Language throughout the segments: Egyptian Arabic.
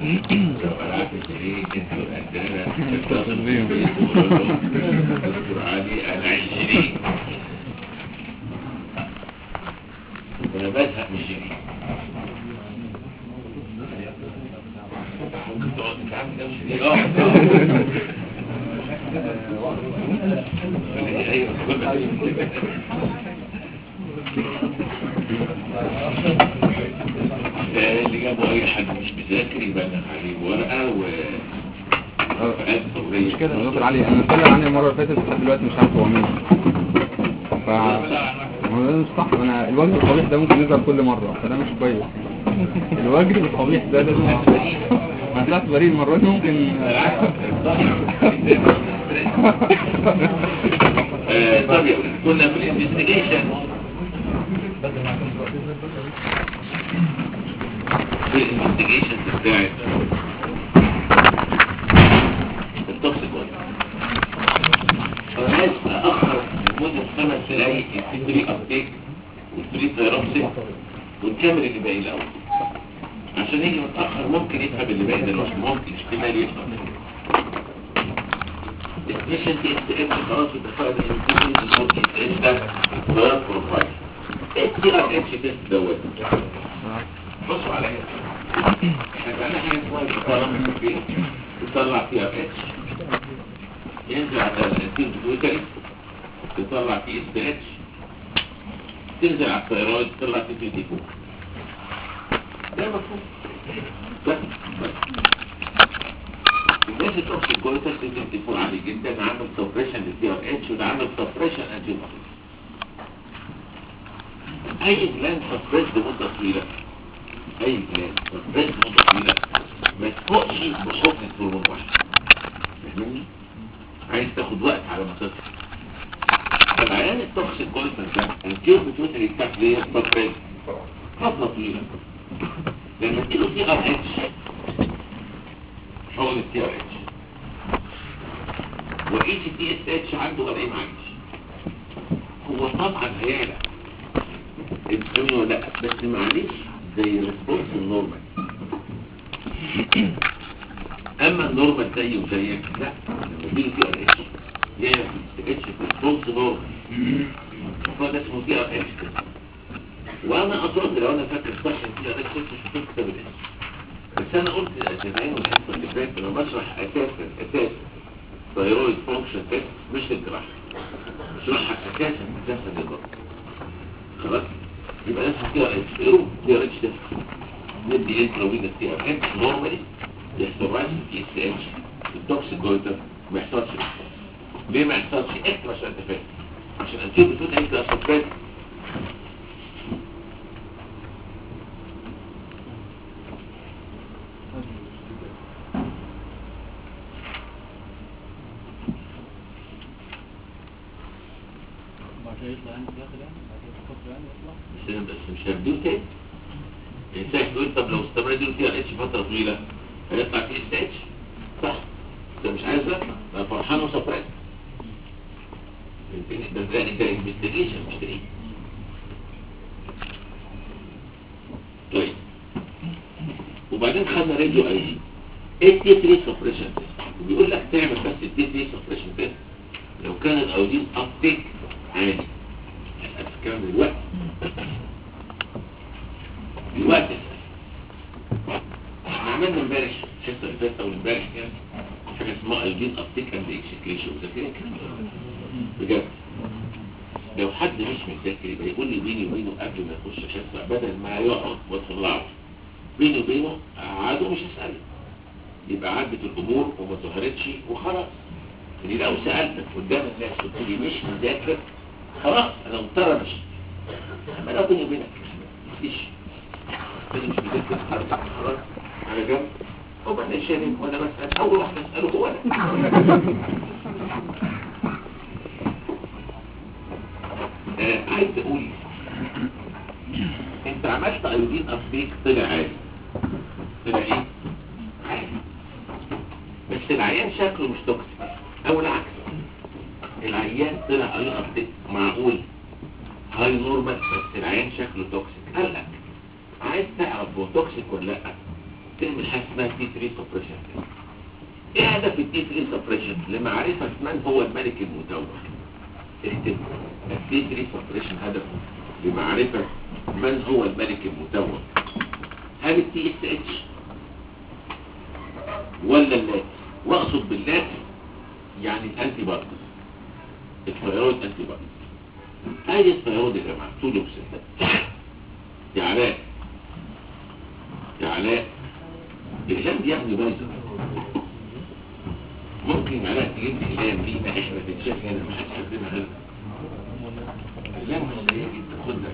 لو قلعت الشريك انتوا الأندانة اتصل بيهم. دكتور علي أنا عشرين أنا بزهق من الشريك ممكن تقعد تتعامل جنب الشريك اه ايوه اللي جابوا اي حد مش بيذاكر يبلغ عليه ورقه و ورقات فوريه مش كده دكتور علي انا طلع عني المره اللي فاتت لحد دلوقتي مش عارف هو مين ف هو ده مش صح انا الوجه القبيح ده ممكن يظهر كل مره فده مش كويس الوجه القبيح ده لازم ما طلعت بريء المره دي ممكن آه، طب يا ولد، كنا في الانفستيجيشن في الانفستيجيشن بتاعت التوكسيك انا عايز اخر لمده خمس دقايق الفري ابديت والفري ثيرابسي ونكمل اللي باقي الاول عشان يجي متاخر ممكن يفهم اللي باقي ده لوحده ممكن احتمال يفهم الديفيشن دي اس اتش خلاص اتفقنا ان الديفيشن دي اس اتش ده غير بروفايل التي ار اتش تيست دوت بصوا عليا احنا بقى حاجه اسمها بتطلع في بتطلع تي ار اتش ينزل على الانتين بتويتري تطلع تي اس اتش تنزل على الثيرويد تطلع تي تي تي ده مفهوم بس بس الناس التوكسيك جويتر لازم تكون عالي جدا عامل سبريشن للتي ار اتش وده عامل سبريشن انتي اي جلاند سبريس لمده طويله اي جلاند سبريس لمده طويله ما تفوقش بخفة هرمون واحد فاهمني؟ عايز تاخد وقت على ما تطلع فالعيان التوكسيك جويتر ده الكير بتوتري بتاعت ليه سبريس فتره طويله لما تجيله تي ار اتش حول التي ار اتش وايش التي اس اتش عنده ولا ايه معيش هو طبعا هيعلى الفهمني ولا لا بس معلش زي الريسبونس النورمال اما النورمال زيه وزيك لا لما تيجي تي ار اتش يعلى في التي اتش في الريسبونس نورمال فده اسمه تي ار اتش كده وانا اظن لو انا فاكر صح التي ار اتش مش هتكتب الاسم بس انا قلت زمان والحصه اللي فاتت انا بشرح اساسا اساسا ثايرويد فانكشن تيست مش الجراحه بشرحها اساسا اساسا للضغط خلاص يبقى لازم تي ار اتش ايه تي ار اتش ده ندي انت لو جينا تي ار اتش نورمالي يحصل رايز تي اس اتش التوكسيك جويتر ما يحصلش ليه ما يحصلش اكتب عشان انت فاهم عشان انت بتقول انت اصلا فاهم بس بس مش هبدو تاني الانسان تقول طب لو استمر دي فيها اتش فتره طويله هيطلع فيه اس اتش صح انت مش عايز يطلع انا فرحان وسبريت ده ده ده انفستيجيشن مش تاني طيب وبعدين خدنا راديو اي جي ايه التي 3 سبريشن بيقول لك تعمل بس التي 3 سبريشن تيست لو كان الاودين ابتيك عادي كام دلوقتي دلوقتي احنا عملنا امبارح الحصه اللي فاتت او امبارح يعني حاجه اسمها الجين ابتيك اند اكسكريشن فاكرين الكلام ده بجد لو حد مش مذاكر يبقى يقول لي بيني وبينه قبل ما يخش الحصه بدل ما يقعد ويطلعه بيني وبينه قعده مش هسأله يبقى عدت الامور وما ظهرتش وخلاص يعني لو سألتك قدام الناس قلت لي مش مذاكر خلاص انا مضطر امشي اما لو بيني وبينك مفيش بيني مش مذاكر خلاص خلاص على جنب وبعدين شارك وانا بسأل اول واحد اسأله هو انا آه، عايز اقول انت عملت ايودين ابديت طلع عادي طلع ايه عادي بس العيان شكله مش توكسيك او العكس العيان طلع ايودين ابديت معقول هاي نورمال بس العيان شكله توكسيك قال لك عايز تعرف هو توكسيك ولا لا تعمل حاجه اسمها تي 3 سبريشن ايه هدف التي 3 سبريشن لمعرفه من هو الملك المتوج اكتب التي 3 سبريشن هدفه لمعرفه من هو الملك المتوج هل التي اس اتش ولا اللات واقصد باللات يعني الانتي بارتس الثيرويد انتي بارتس ادي الثيرويد يا جماعه طول بسنة يا علاء يا علاء اقلام دي يعني بايظه ممكن علاء تجيب لي اقلام دي ما احنا بنتشاف هنا ما حدش عندنا غيرها اقلام مصريه جدا خدها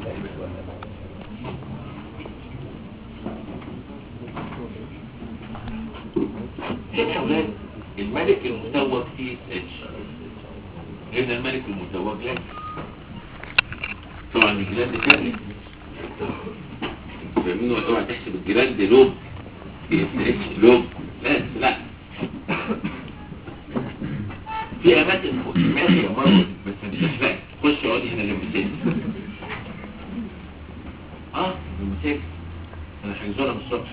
هنا يا اولاد الملك المتوج تي اس اتش هنا الملك المتوج لا طبعا الجلاند كامل فاهمين ولا اوعى تحسب الجلاند لوب تي اس اتش لوب لا لا في اماكن فوق ماشي يا مروه بس مش هتلاقي خش اقعدي هنا لمسك اه لمسك انا هنزورها من الصبح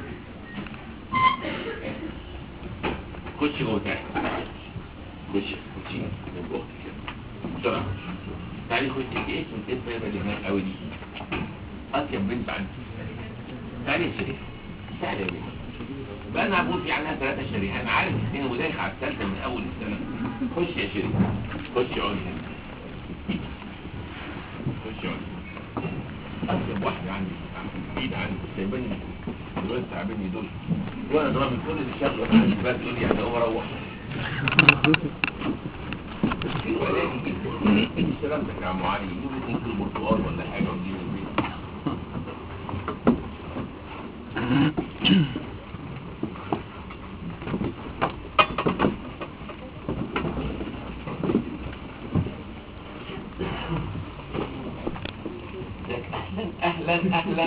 خش جوه تحت خش خش من جوه كده بسرعه تعالي خش ايه اسمك ايه الطيبه اللي هناك قوي دي اطيب بنت عندي تعالي يا شريف سهله يا بنت بقى انا هقول في عنها ثلاثه شريحه انا عارف الاثنين ودايخ على الثالثه من اول السنه خش يا شريف خش اقعد هنا خش اقعد اطيب واحده عندي ايد عندي سايباني دول تعبني دول وانا ضرب كل اللي شغله عندي بقى تقول لي يعني هو روح في ولادي جدا سلامتك يا عم علي يجيب لي كيلو برتقال ولا حاجه وتجيب البيت اهلا اهلا اهلا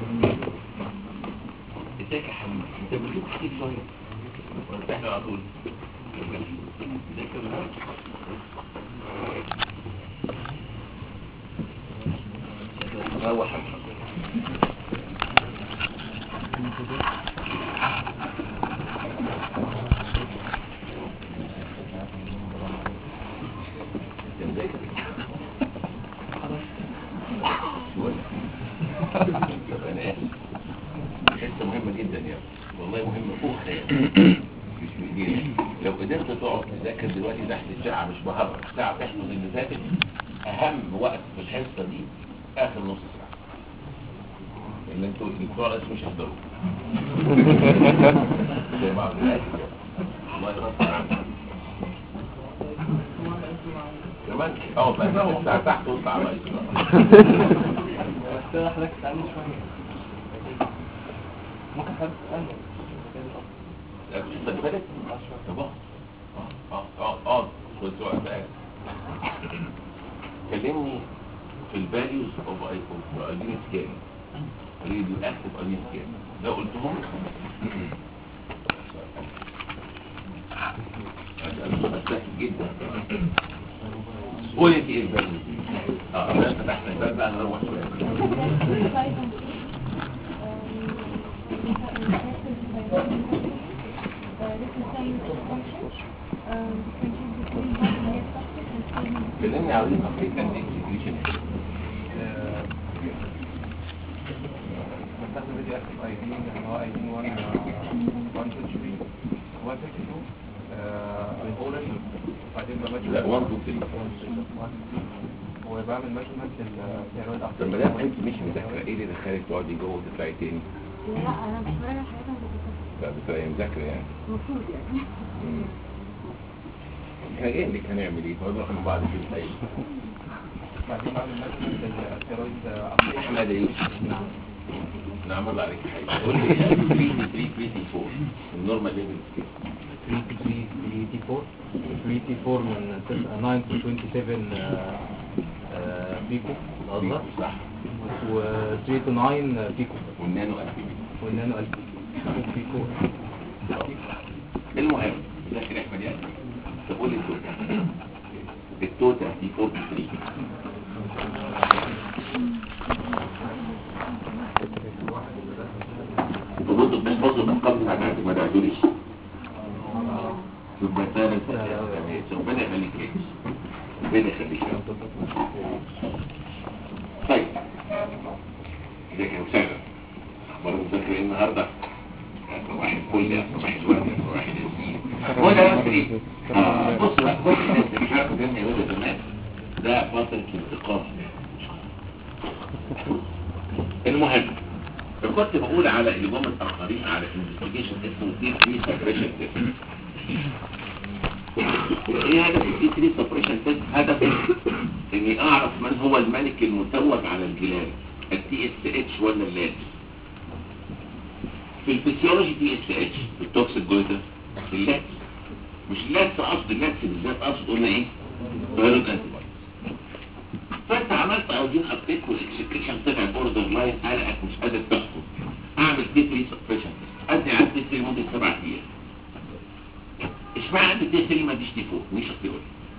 ازيك يا حبيبي انت بتشوف كتير شويه ولا احنا على طول ازيك يا بنات روح يا محمد. ازيك يا بنات؟ بنات حته مهمه جدا يا والله مهمه فوق خيال مش بايدينا لو قدرت تقعد تذاكر دلوقتي تحت الساعه مش بهرب ساعه تحفظ اللي فاتت اهم وقت في الحصه دي اخر نص ساعه اللي انتوا اللي بتوع الاسم مش هيحضروا زي بعض الناس الله يغفر عنك كمان اه بقى نص ساعه تحت واطلع على بس حضرتك تسألني شوية ممكن حضرتك تسألني القصه اللي فاتت طب اه اه اه اه شويه سؤال بقى كلمني في الفاليوز اوف ايدين سكان ريديو اكتف ايدين سكان ده قلتهم هذا سؤال سهل جدا قولي ايه الفاليوز اه ده فتحنا الباب بقى نروح شويه كلمني على الافريكان اكسكريشن بستخدم فيديو اكتف اي دي اللي هو اي دي 1 1 2 3 1 2 اولن وبعدين بمشي لا 1 2 3 وبعمل ميجرمنت للثيرويد طب ما دام انت مش مذاكره ايه اللي دخلك تقعدي جوه وتطلعي تاني؟ لا انا مش براجع حاجات انا بذاكرها لا بتبقى مذاكره يعني المفروض يعني مم. احنا جايين لك هنعمل ايه؟ نروح من بعض في الحي بعدين بعمل ميجرمنت للثيرويد احمد يوسف نعمل عليك حاجه قول لي 3 3 3 4 النورمال ليفل سكيل 3 تي 4 3 تي 4 من 9 to 27 آه، آه، بيكو الأصغر صح و 3 to 9 بيكو والنانو قد والنانو 1000 بيكو المهم ذاكر احمد يعني تقول لي التوتال التوتال دي 43 تبص تبص ربنا يخليك يا رب. طيب ازيك يا مساعدة اخبار المذاكرة ايه النهاردة صباح الفل يا صباح الورد يا صباح الياسمين هو ده بس ايه آه، بص بقى كل الناس اللي مش عارفة جنة يا ولد زمان ده فترة الانتقام المهم فكنت بقول على اللي جم متأخرين على انفستيجيشن اسمه تي 3 سبريشن تيست ايه هدف التي 3 سبريشن تيست هدفه اني اعرف من هو الملك المتوج على الجلال التي اس اتش ولا اللاتس في الفسيولوجي تي اس اتش في التوكسيك جويتر اللاتس مش اللاتس قصد اللاتس بالذات قصد قلنا ايه فيروس انتي فانت عملت اودين ابديت والاكسكريشن طلع بوردر لاين قلقك مش قادر تحكم اعمل تي 3 سبريشن ادي على تي 3 لمده سبع ايام اشمعنى عندي تي 3 ما اديش تي 4 مش هتقول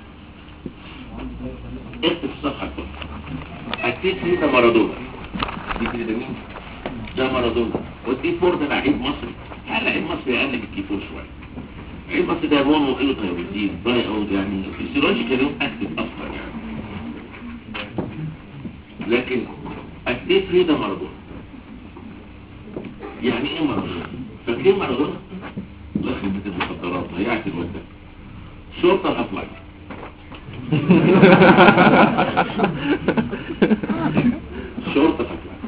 اكتب في الصفحه الفل التي 3 ده مارادونا دي كده ده مين؟ ده مارادونا والتي 4 ده لعيب مصري لا لعيب مصري اقل من التي 4 شويه لعيب مصري ده هو ايه تايروزين ضايع يعني فيسيولوجيكال يوم اكتف اصلا يعني لكن التي 3 ده مارادونا يعني ايه مارادونا؟ فاكرين مارادونا؟ الله يخرب بيت المخدرات ضيعت الواد ده شرطه الافلاك شرطه الافلاك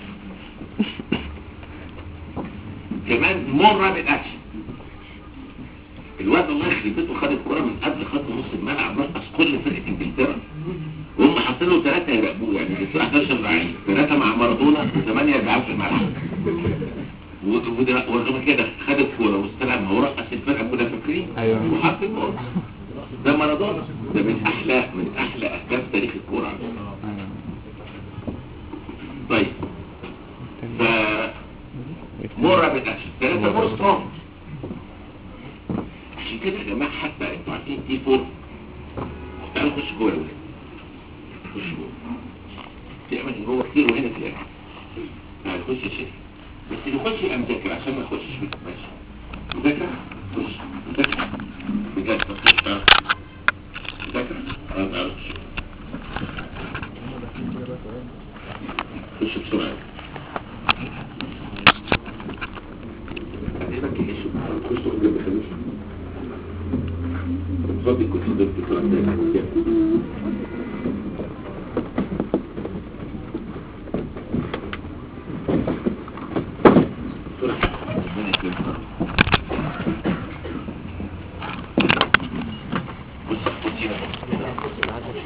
كمان مور رابط اكشن الواد الله يخرب بيته خد الكوره من قبل خط نص الملعب رقص كل فرقه انجلترا وهم حاطين له ثلاثه يراقبوه يعني بيصير 11 لعيب ثلاثه مع مارادونا وثمانيه بيلعبوا في الملعب و- وده ورغم كده خد الكوره واستلمها ورقص الفرقه كلها فاكرين أيوة. وحط الجول ده مارادونا ده من احلى من احلى اهداف تاريخ الكوره طيب ف مور رابط اكشن ثلاثه مور سترونج عشان كده يا جماعه حتى انتوا عارفين تي 4 تعالوا نخش جوه يا ولاد خش جوه في اماكن جوه كتير وهنا في اماكن تعال خش يا شيخ بس اللي يخش يبقى مذاكر عشان ما يخشش بك ماشي مذاكر خش مذاكر بجد خش تعال مذاكر تعال تعال خش خش بسرعه هتبقى كيش خش تاخد جنب خليش فاضي كنت ضد الكلام ده يعني. بسرعة. ربنا يكرمك. بص بص هنا بص.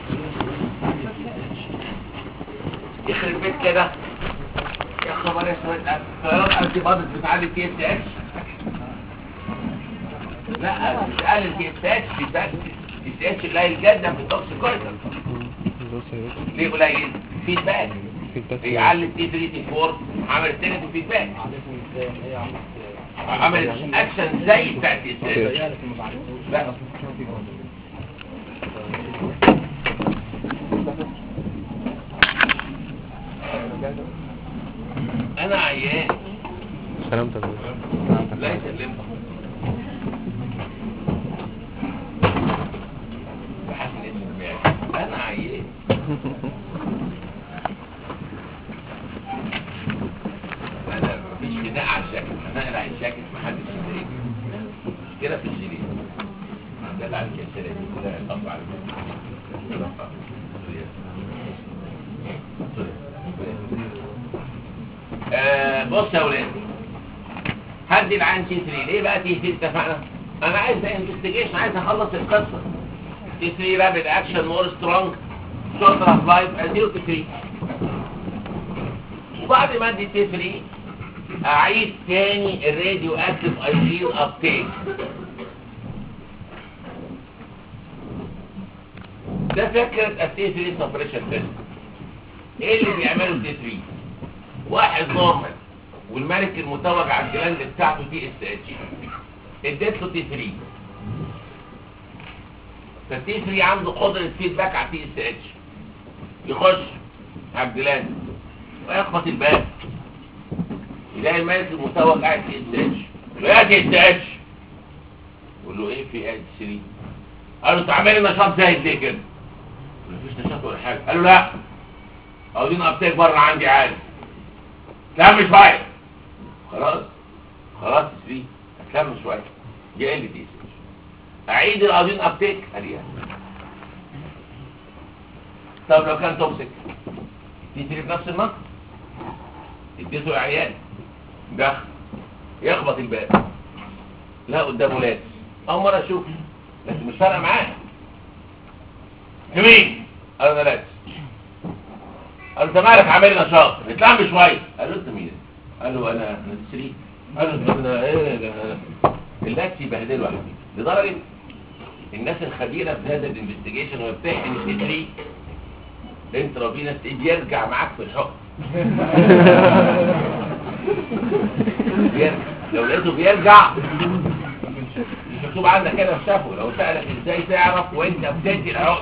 يخرب بيت كده يا خبر يا سواد الطيارات انتي بادت بتعلي تي اس اتش لا مش قال تي اس اتش في تي اس اتش قليل جدا في التوكسيكويتر ليه قليل؟ فيدباك يعلي تي 3 تي 4 عمل تاني فيدباك عمل اكشن زي بتاع تي اس اتش لا انا عيان سلامتك لا يسلمك بحسن اسم يعني انا عيان انا مفيش خناق على الجاكيت هنقلع الجاكيت محدش يضايقني مشكله في الجيلين ده اللي على الكسره دي كلها هيطبع على آه بص يا ولاد هدي العين تي 3 ليه بقى تي 3 اتفقنا انا عايز انفستيجيشن عايز اخلص القصه تي 3 رابid اكشن مور سترونج شورتر اوف لايف اديله تي 3 وبعد ما ادي تي 3 اعيد تاني الراديو اكتف ايزين ابتيك ده فكره التي 3 سبريشن تيست ايه اللي بيعمله تي 3 واحد نورمال والملك المتوج على الجلاند بتاعته تي اس اتش اديت له تي 3 فالتي 3 عنده قدرة فيدباك على تي اس اتش يخش على الجلاند ويخبط الباب يلاقي الملك المتوج قاعد تي اس اتش يقول له يا تي اس اتش يقول له ايه في اتش 3 قال له تعمل لي نشاط زايد ليه كده مفيش نشاط ولا حاجه قالوا لا عاوزين ابتيك بره عندي عادي كمل شويه خلاص خلاص سري كمل شويه دي ال دي اعيد العاوزين ابتيك عليها طب لو كان توكسيك تيجي في نفس المنطقه اديته عيان دخل يخبط الباب لا قدامه لازم اول مره اشوف لكن مش فارقه معاه مين قال انا لازم قال انت مالك عامل لي نشاط اتلعب شويه قال له انت مين قال له انا انا سري قال له انت انا ايه ده اللاتي بهدله يا حبيبي لدرجه الناس الخبيره في هذا الانفستيجيشن وبتحقن السري انت ربنا بيرجع معاك في الحكم بيرجع لو لقيته بيرجع مش مكتوب عندك كده في شافه لو سألك ازاي تعرف وانت بتدي العقد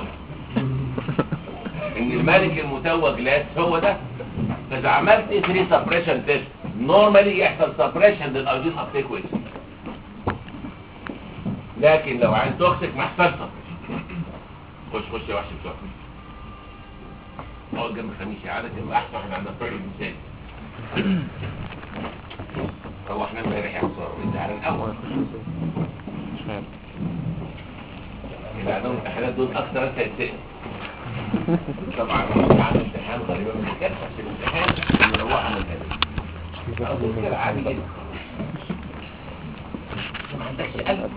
ان الملك المتوج لاس هو ده فاذا عملت 3 سبريشن تيست نورمالي يحصل سبريشن للايودين ابتيك ويز لكن لو عين توكسيك ما يحصلش suppression. خش خش يا وحش بسرعه اقعد جنب خميس يا عادة تبقى احسن من عند الطالب المثالي هو احنا امبارح يا حصار انت على الاول اللي عندهم امتحانات دول اكثر انت هتسأل طبعا مش عامل امتحان غالبا من الكلام عشان الامتحان مروحة من الهدف أقول كده عادي جدا ما عندكش قلب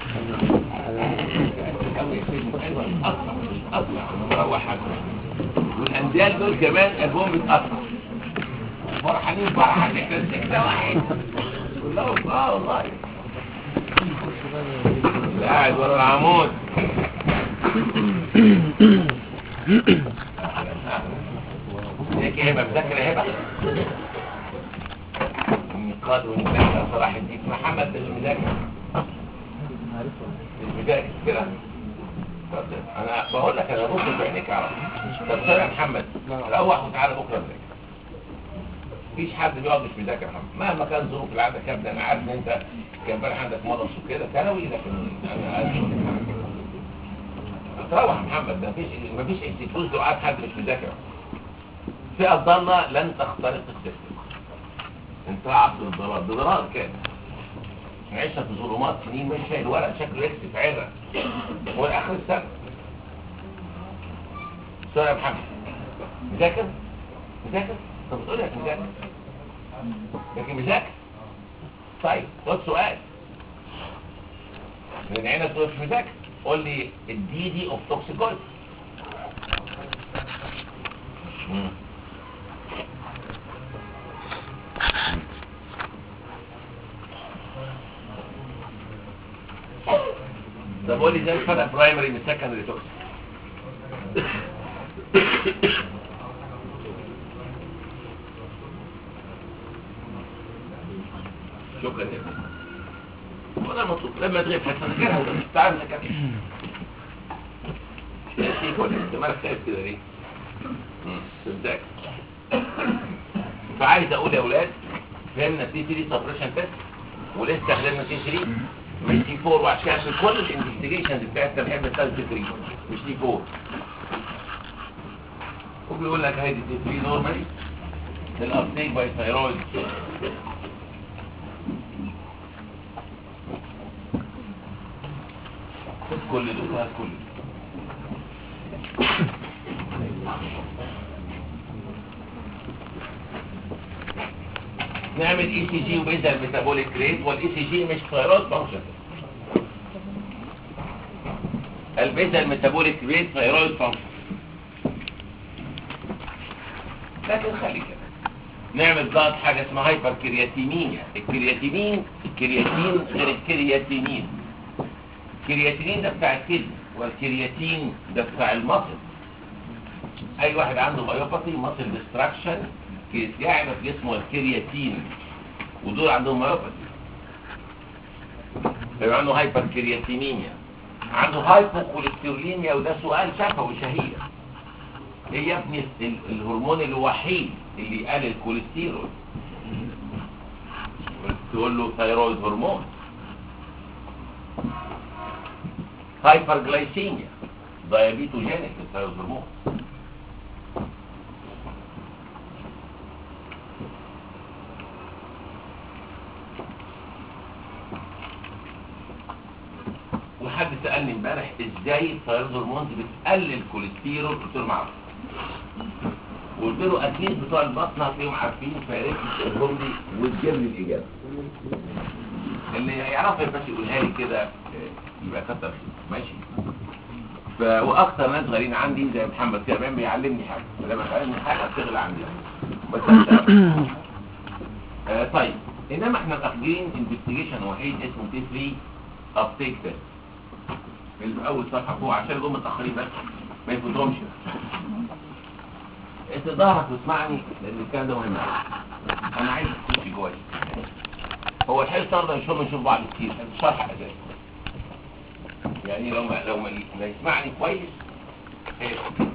قوي يا سيدي ايوه اصلا اصلا مروحة والانديال دول كمان قلبهم بيتقطع فرحانين فرحة كده واحد كلهم اه والله اللي قاعد ورا العمود هيك هبه مذاكره هبه النقاد والمذاكره صلاح الدين محمد ده المذاكره المذاكره كده طب انا بقول لك انا بكره بعينيك اعرف طب سوري يا محمد روح وتعالى بكره نذاكر مفيش حد بيقعد مش مذاكر يا محمد مهما كان ظروف اللي عندك يا ابني انا عارف ان انت كان امبارح عندك مضص وكده ثانوي لكن انا عارف تروح يا محمد ده مفيش مفيش اكسكيوز دعاء حد مش مذاكر فئة ضالة لن تخترق السيستم انت عصر الضلال ده ضلال كان عشنا في ظلمات سنين مش شايل ورق شكله يكسف عرق والاخر السنة سوري يا محمد مذاكر مذاكر طب بتقول لك مذاكر لكن مذاكر طيب خد سؤال من عينك تقول مش مذاكر قول لي الدي دي اوف توكسيكولوجي طب قول لي ازاي الفرق برايمري من سكندري توكسيك شكرا يا فندم وانا مطلوب لما تغيب هتذكرها تعال نذكرها شيء كويس انت مالك خايف كده ليه؟ تذاكر فعايز اقول يا اولاد فهمنا تي 3 سبريشن تيست ولسه استخدمنا تي 3 مش تي 4 وعشان كده في كل الانفستيجيشنز بتاعتنا بنحب نستخدم تي 3 مش تي 4 وبيقول لك هيدي تي 3 نورمالي الابتيك باي ثايرويد خد كل دول وهات كل دول نعمل اي سي جي وبيزا الميتابوليك ريت والاي سي جي مش ثايرويد فانكشن البيزا الميتابوليك ريت ثايرويد فانكشن لكن خلي كده نعمل ضغط حاجه اسمها هايبر كرياتينيميا الكرياتينين الكرياتين غير الكرياتينين الكرياتينين ده بتاع الكلى والكرياتين ده بتاع المصل اي واحد عنده مايوباثي مصل ديستراكشن يعني في جسمه الكرياتين ودول عندهم مايوباثي فيبقى عنده هايبر كرياتينيميا عنده هايبو كوليستروليميا وده سؤال شفوي شهير ايه يا ابني ال- الهرمون الوحيد اللي يقلل الكوليسترول تقول له ثايرويد هرمون هايبر جلايسيميا دايابيتوجينيك الثايرويد هرمون وحد سألني امبارح ازاي الثايرويد هرمونز بتقلل الكوليسترول قلت له معرفش وقلت له اكيد بتوع البطن هتلاقيهم عارفين فيا ريت تقولهم لي وتجيب لي الاجابه اللي يعرف يا باشا يقولها لي كده آه، يبقى كتر خير ماشي ف... واكتر ناس غاليين عندي زي محمد كمان بيعلمني حاجه فلما يعلمني حاجه بتغلى عندي بس أنت- آه طيب انما احنا مأخدين انفستيجيشن وحيد اسمه تي 3 ابتيك تيست اللي في اول صفحه فوق عشان جم متاخرين بس ما يفوتهمش انت ظهرك واسمعني لان الكلام ده مهم أوي. انا عايز تخش جوايا هو الحقيقه النهارده مش هم نشوف بعض كتير ده شرح اساسي يعني لو ما لو ما ما يسمعني كويس هيفهم.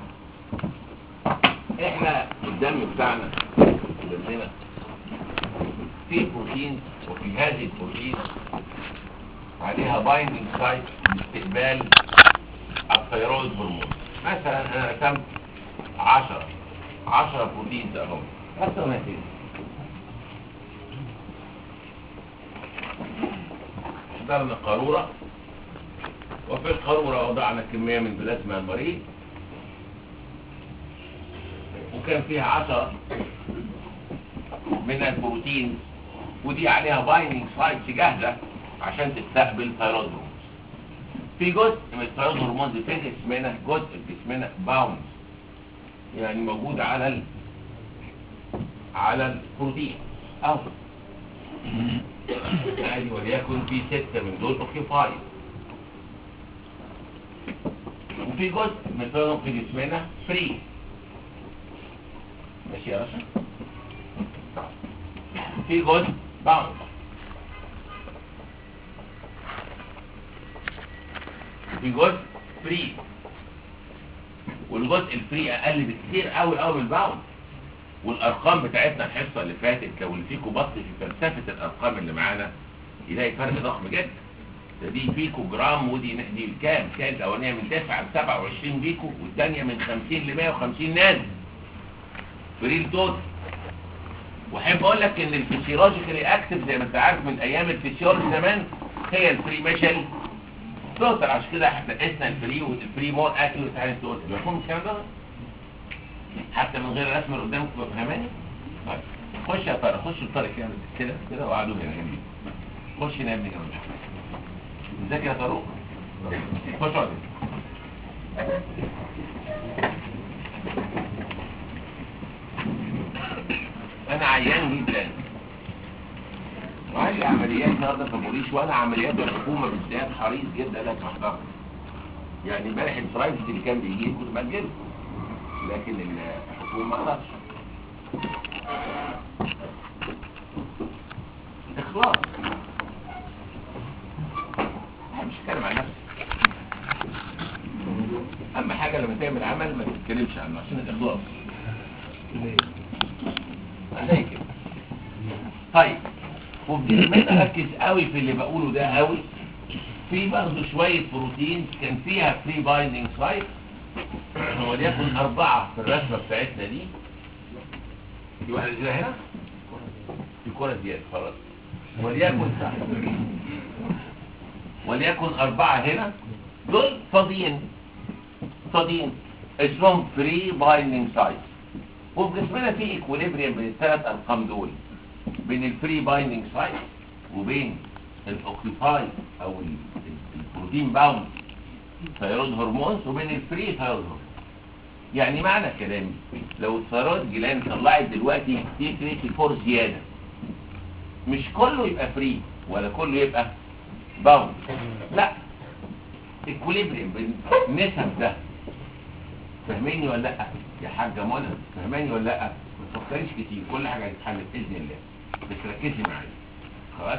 احنا الدم بتاعنا دمنا فيه بروتين وفي هذه البروتين عليها بايندينج سايت لاستقبال الثيرويد هرمون مثلا انا رسمت 10 10 بروتينز اهو اكتر من كده اخترنا قارورة وفي القارورة وضعنا كمية من بلازما المريض وكان فيها عشرة من البروتين ودي عليها بايندينج سايتس جاهزة عشان تستقبل ثيرويد هرمون في جزء من الثيرويد هرمون في جسمنا جزء في جسمنا باوند يعني موجود على ال... على البروتين اهو عادي وليكن في ستة من دول اوكيفايد وفي جزء من الثيرويد في جسمنا فري ماشي يا رشا في جزء باوند في جزء فري والجزء الفري اقل بكتير قوي قوي من الباوند والارقام بتاعتنا الحصه اللي فاتت لو اللي فيكم بص في فلسفه الارقام اللي معانا يلاقي فرق ضخم جدا ده دي فيكو جرام ودي دي كام كانت الاولانيه من 9 ل 27 فيكو والثانيه من 50 ل 150 نانو فري توتال واحب اقول لك ان الفسيولوجيكالي اكتف زي ما انت عارف من ايام الفسيولوجي زمان هي الفري ميشل توتال عشان كده احنا قسنا الفري والفري مور اكيوريت عن التوتال مفهوم الكلام ده حتى من غير رسم اللي قدامك تبقى فاهماني طيب خش يا طارق خش الطارق كده كده كده وقعدوا هنا جنبي خش هنا يا ابني جنبي ازيك يا طارق خش اقعد هنا. انا عيان جدا وعندي عمليات النهارده في بوليس وانا عمليات الحكومه بالذات حريص جدا انك تحضرها يعني امبارح البرايفت اللي كان بيجي كنت بأجله لكن الحكومه ما قدرش اخلاص أنا مش هتكلم عن نفسي اهم حاجه لما تعمل عمل ما تتكلمش عنه عشان الاخلاص زي كده طيب وبجسمنا ركز قوي في اللي بقوله ده قوي في برضه شوية بروتين كان فيها فري بايندينج سايت وليكن أربعة في الرسمة بتاعتنا دي في واحدة زيادة هنا في كرة زيادة خلاص وليكن وليكن أربعة هنا دول فاضيين فاضيين اسمهم فري بايندينج سايت وفي جسمنا في ايكوليبريم بين الثلاث ارقام دول بين الفري بايندينج سايت وبين الاوكيفاي او ال- ال- البروتين باوند ثيرويد هرمونز وبين الفري ثيرويد هرمونز يعني معنى كلامي لو الثيرويد جلاند طلعت دلوقتي تي 34 زياده مش كله يبقى فري ولا كله يبقى باوند لا ايكوليبريم بين النسب ده فاهميني ولا لا يا حاجه منى فاهماني ولا لا ما تفكريش كتير كل حاجه هتتحل باذن الله بس ركزي معايا خلاص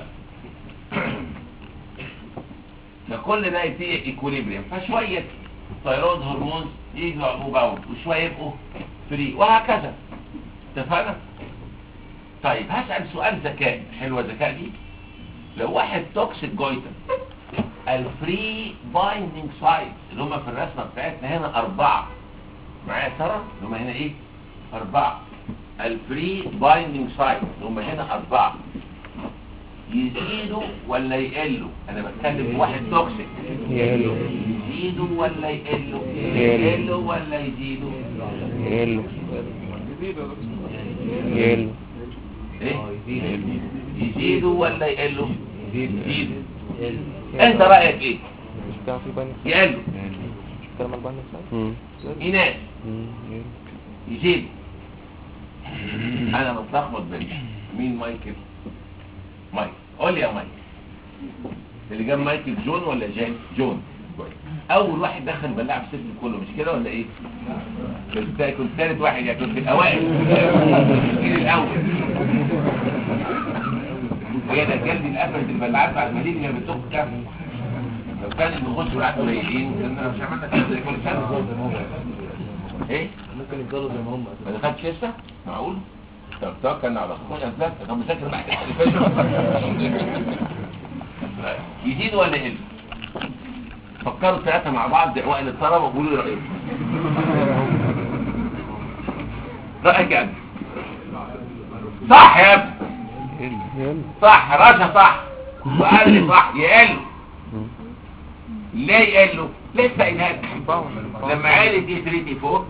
فكل ده يبتدي ايكوليبريم فشويه ثيرويد هرمون يجوا يبقوا باوند وشويه يبقوا فري وهكذا اتفقنا طيب هسأل سؤال ذكاء حلوة الذكاء دي لو واحد توكسيك جويتر الفري بايندينج سايتس اللي هم في الرسمه بتاعتنا هنا اربعه معايا يا ساره اللي هم هنا ايه اربعه الفري بايندينج سايتس اللي هم هنا اربعه يزيدوا ولا يقلوا انا بتكلم في واحد توكسيك يقلوا يزيدوا ولا يقلوا يقلوا. يقلوا ولا يزيدوا يقلوا يقلوا ايه يزيدوا ولا يقلوا يزيدوا انت رايك ايه مش بتاع في بني يقلوا مش بتاع مال بني صحيح؟ ايناس يزيد انا متلخبط بين مين مايكل مايكل قول لي يا مايكل اللي جاب مايكل جون ولا جان جون كويس. اول واحد دخل بلاعه في السيستم كله مش كده ولا ايه كنت كنت ثالث واحد يعني كنت في الاوائل الجيل الاول وهي ده الجلد اللي قفلت البلاعات بعد ما دي اللي بتوق كف لو كان بيخشوا بلاعات قليلين كنا مش عملنا كده زي كل سنه ايه ممكن يفضلوا زي ما هم ما دخلتش لسه معقول طب توكلنا على الله خش انت طب مذاكر بقى يزيد ولا يقل فكروا ثلاثة مع بعض اوائل الطلبة وقولوا لي رأيكم رأيك يا ابني صح يا ابني يقلوا صح رشا صح وقال لي صح يقل ليه يقل لسه قايلها لك. لما قالت دي 3 دي 4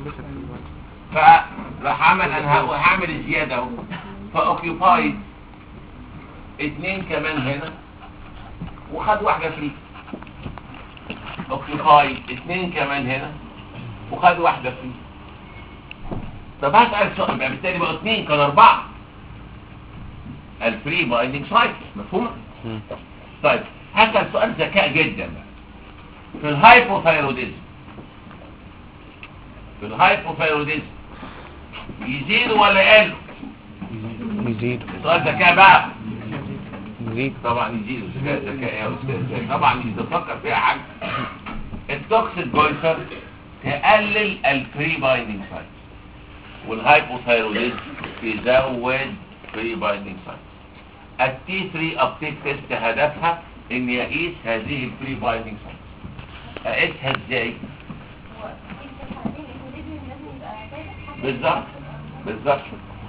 فراح عمل انا ه- هعمل الزياده اهو فاوكيوبايد اتنين كمان هنا وخد واحده فري اوكيوبايد اتنين كمان هنا وخد واحده فري طب هسأل سؤال بقى بالتالي بقوا اتنين كانوا اربعه الفري بايندينج سايكل مفهومه؟ طيب هسأل سؤال ذكاء جدا بقى في الهايبوثايروديزم في الهايبوثايروديزم يزيدوا ولا يقلوا يزيدوا سؤال ذكاء بقى يزيدوا طبعا يزيدوا ذكاء ذكاء يا استاذ طبعا مش تفكر فيها حاجه التوكسيك جويتر تقلل الفري بايندينج سايت والهايبوثايروديزم يزود فري بايندينج سايت التي 3 ابتيك تيست هدفها ان يقيس هذه الفري بايندينج سايت اقيسها ازاي بالظبط بالظبط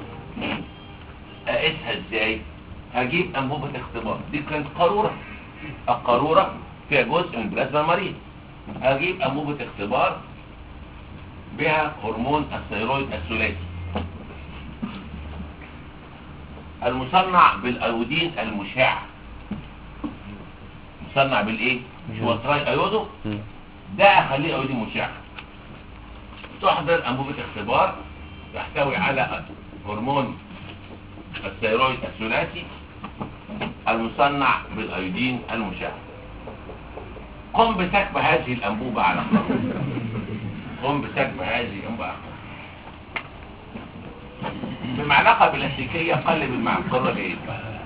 اقيسها ازاي هجيب انبوبة اختبار دي كانت قارورة القارورة فيها جزء من بلازما المريض هجيب انبوبة اختبار بها هرمون الثيرويد الثلاثي المصنع بالايودين المشع مصنع بالايه مش هو تراي ايودو ده اخليه ايودين مشع تحضر انبوبة اختبار يحتوي على هرمون الثيرويد الثلاثي المصنع بالايودين المشع قم بسكب هذه الانبوبة على القارورة قم بسكب هذه الانبوبة على القارورة بمعلقة بلاستيكية قلب المعقرة جيد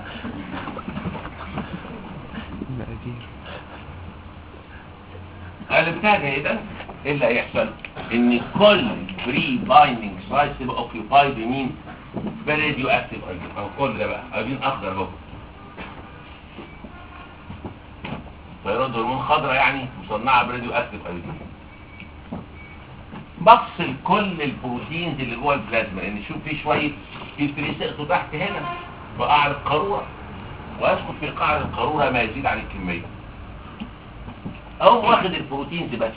مقادير قلبتها جيدا ايه اللي هيحصل ان كل فري بايندينج سايت تبقى اوكيوبايد بمين براديو اكتيف ايودين او كل ده بقى ايودين اخضر اهو طيران هرمون خضراء يعني مصنعه براديو اكتيف ايودين بفصل كل البروتينز اللي جوه البلازما لان شوف في شويه في فري سقطوا تحت هنا في قاع القاروره ويسقط في قاع القاروره ما يزيد عن الكميه اقوم واخد البروتينز بس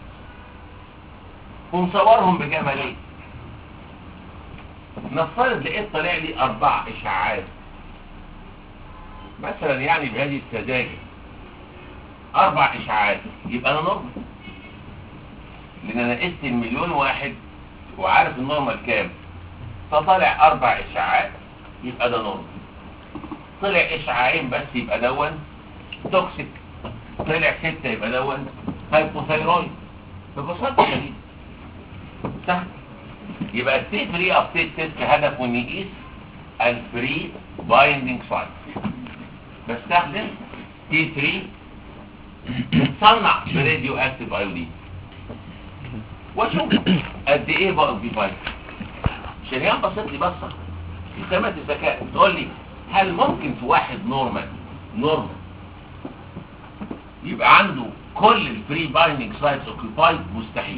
ومصورهم بجمالين نفترض لقيت طالع لي اربع اشعاعات مثلا يعني بهذه السذاجه اربع اشعاعات يبقى انا نورمال لان انا قست المليون واحد وعارف النورمال كام فطلع اربع اشعاعات يبقى ده نورمال طلع اشعاعين بس يبقى دون توكسيك طلع ستة يبقى دون هايبوثايرويد ببساطة شديدة سهل يبقى التي 3 ابتيك تيست هدفه ان يقيس الفري بايندينج سايت بستخدم تي 3 تصنع براديو اكتيف ايودين واشوف قد ايه بقى بي 5 شريان بسيط لي بصه في خامة الذكاء تقول لي هل ممكن في واحد نورمال نورمال يبقى عنده كل الفري بايندينج سايتس اوكيبايد مستحيل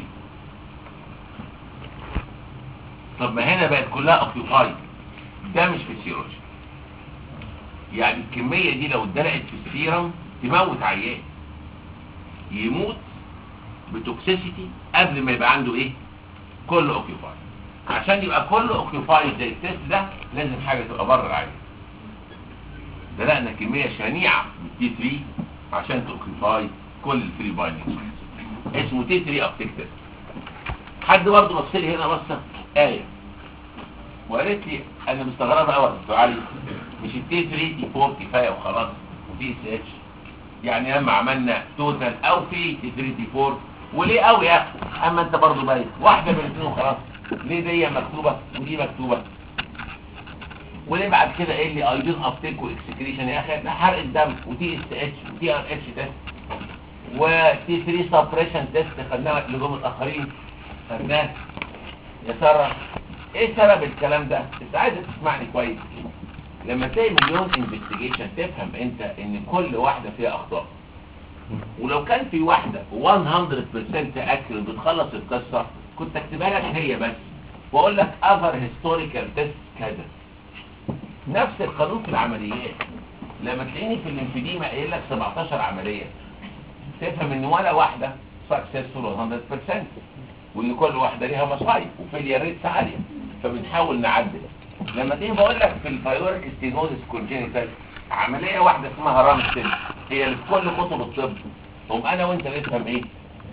طب ما هنا بقت كلها اوكيبايد ده مش فيسيولوجي يعني الكمية دي لو اتدلقت في السيرم تموت عيان يموت بتوكسيسيتي قبل ما يبقى عنده ايه كله اوكيبايد عشان يبقى كله اوكيبايد زي التست ده لازم حاجة تبقى بره العيان دلقنا كمية شنيعة من تي 3 عشان توكيباي كل الفري بايندينج اسمه تي 3 ابتيك تيست حد برضه بص لي هنا بصه آية وقالت لي انا مستغربه قوي يا دكتور علي مش التي 3 تي 4 كفايه وخلاص وتي اس اتش يعني لما عملنا توتال او في تي 3 تي 4 وليه قوي يا اخي اما انت برضه باين واحده من الاثنين وخلاص ليه دي مكتوبه ودي مكتوبه وليه بعد كده ايه اللي ايدين ابتيك واكسكريشن يا اخي ده حرق الدم وتي اس اتش وتي ار اتش تيست وتي 3 سبريشن تيست خدناه لجوم الاخرين خدناه يا ساره ايه سبب الكلام ده انت عايز تسمعني كويس لما تلاقي مليون انفستيجيشن تفهم انت ان كل واحده فيها اخطاء ولو كان في واحده 100% اكل بتخلص القصه كنت اكتبها لك هي بس واقول لك اذر هيستوريكال تيست كذا نفس القانون في العمليات لما تلاقيني في الانفديمة قايل لك 17 عملية تفهم ان ولا واحدة سكسسفول 100% وان كل واحدة ليها مصايب وفيلير ريتس عالية فبنحاول نعدل لما تيجي بقول لك في الفايوريك ستينوزيس كونجينيتال عملية واحدة اسمها رامستين هي اللي في كل كتب الطب هم انا وانت نفهم ايه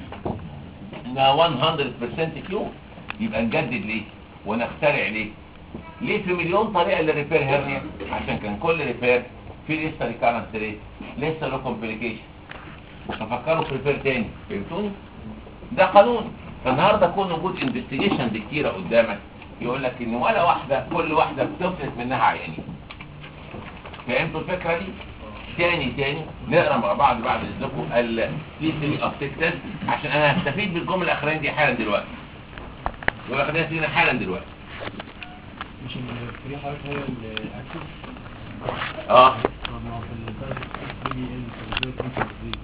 انها 100% كيو يبقى نجدد ليه ونخترع ليه ليه في مليون طريقة للريبير هيرنيا عشان كان كل ريبير في لسه ريكارنس ريت لسه له كومبليكيشن ففكروا في ريبير تاني فهمتوني ده قانون فالنهارده كون وجود انفستيجيشن كتيره قدامك يقول لك ان ولا واحده كل واحده بتفلت منها عيانين فهمتوا الفكره دي تاني تاني نقرا مع بعض بعد اذنكم ال في 3 اوف تيست عشان انا هستفيد بالجمله الاخرانيه دي حالا دلوقتي الجمله الاخرانيه دي حالا دلوقتي مش الفري حضرتك هي الاكتف اه طب ما هو في الدرجة الفري ال فبدأ يكون في الفري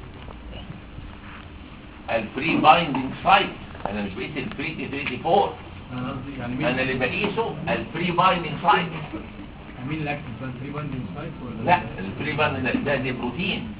الفري بايندينج سايت انا مش بقيس الفري تي 3 تي 4 انا قصدي يعني مين انا اللي بقيسه الفري بايندينج سايت مين الاكتف بقى الفري بايندنج سايت ولا لا الفري بايندينج ده دي بروتين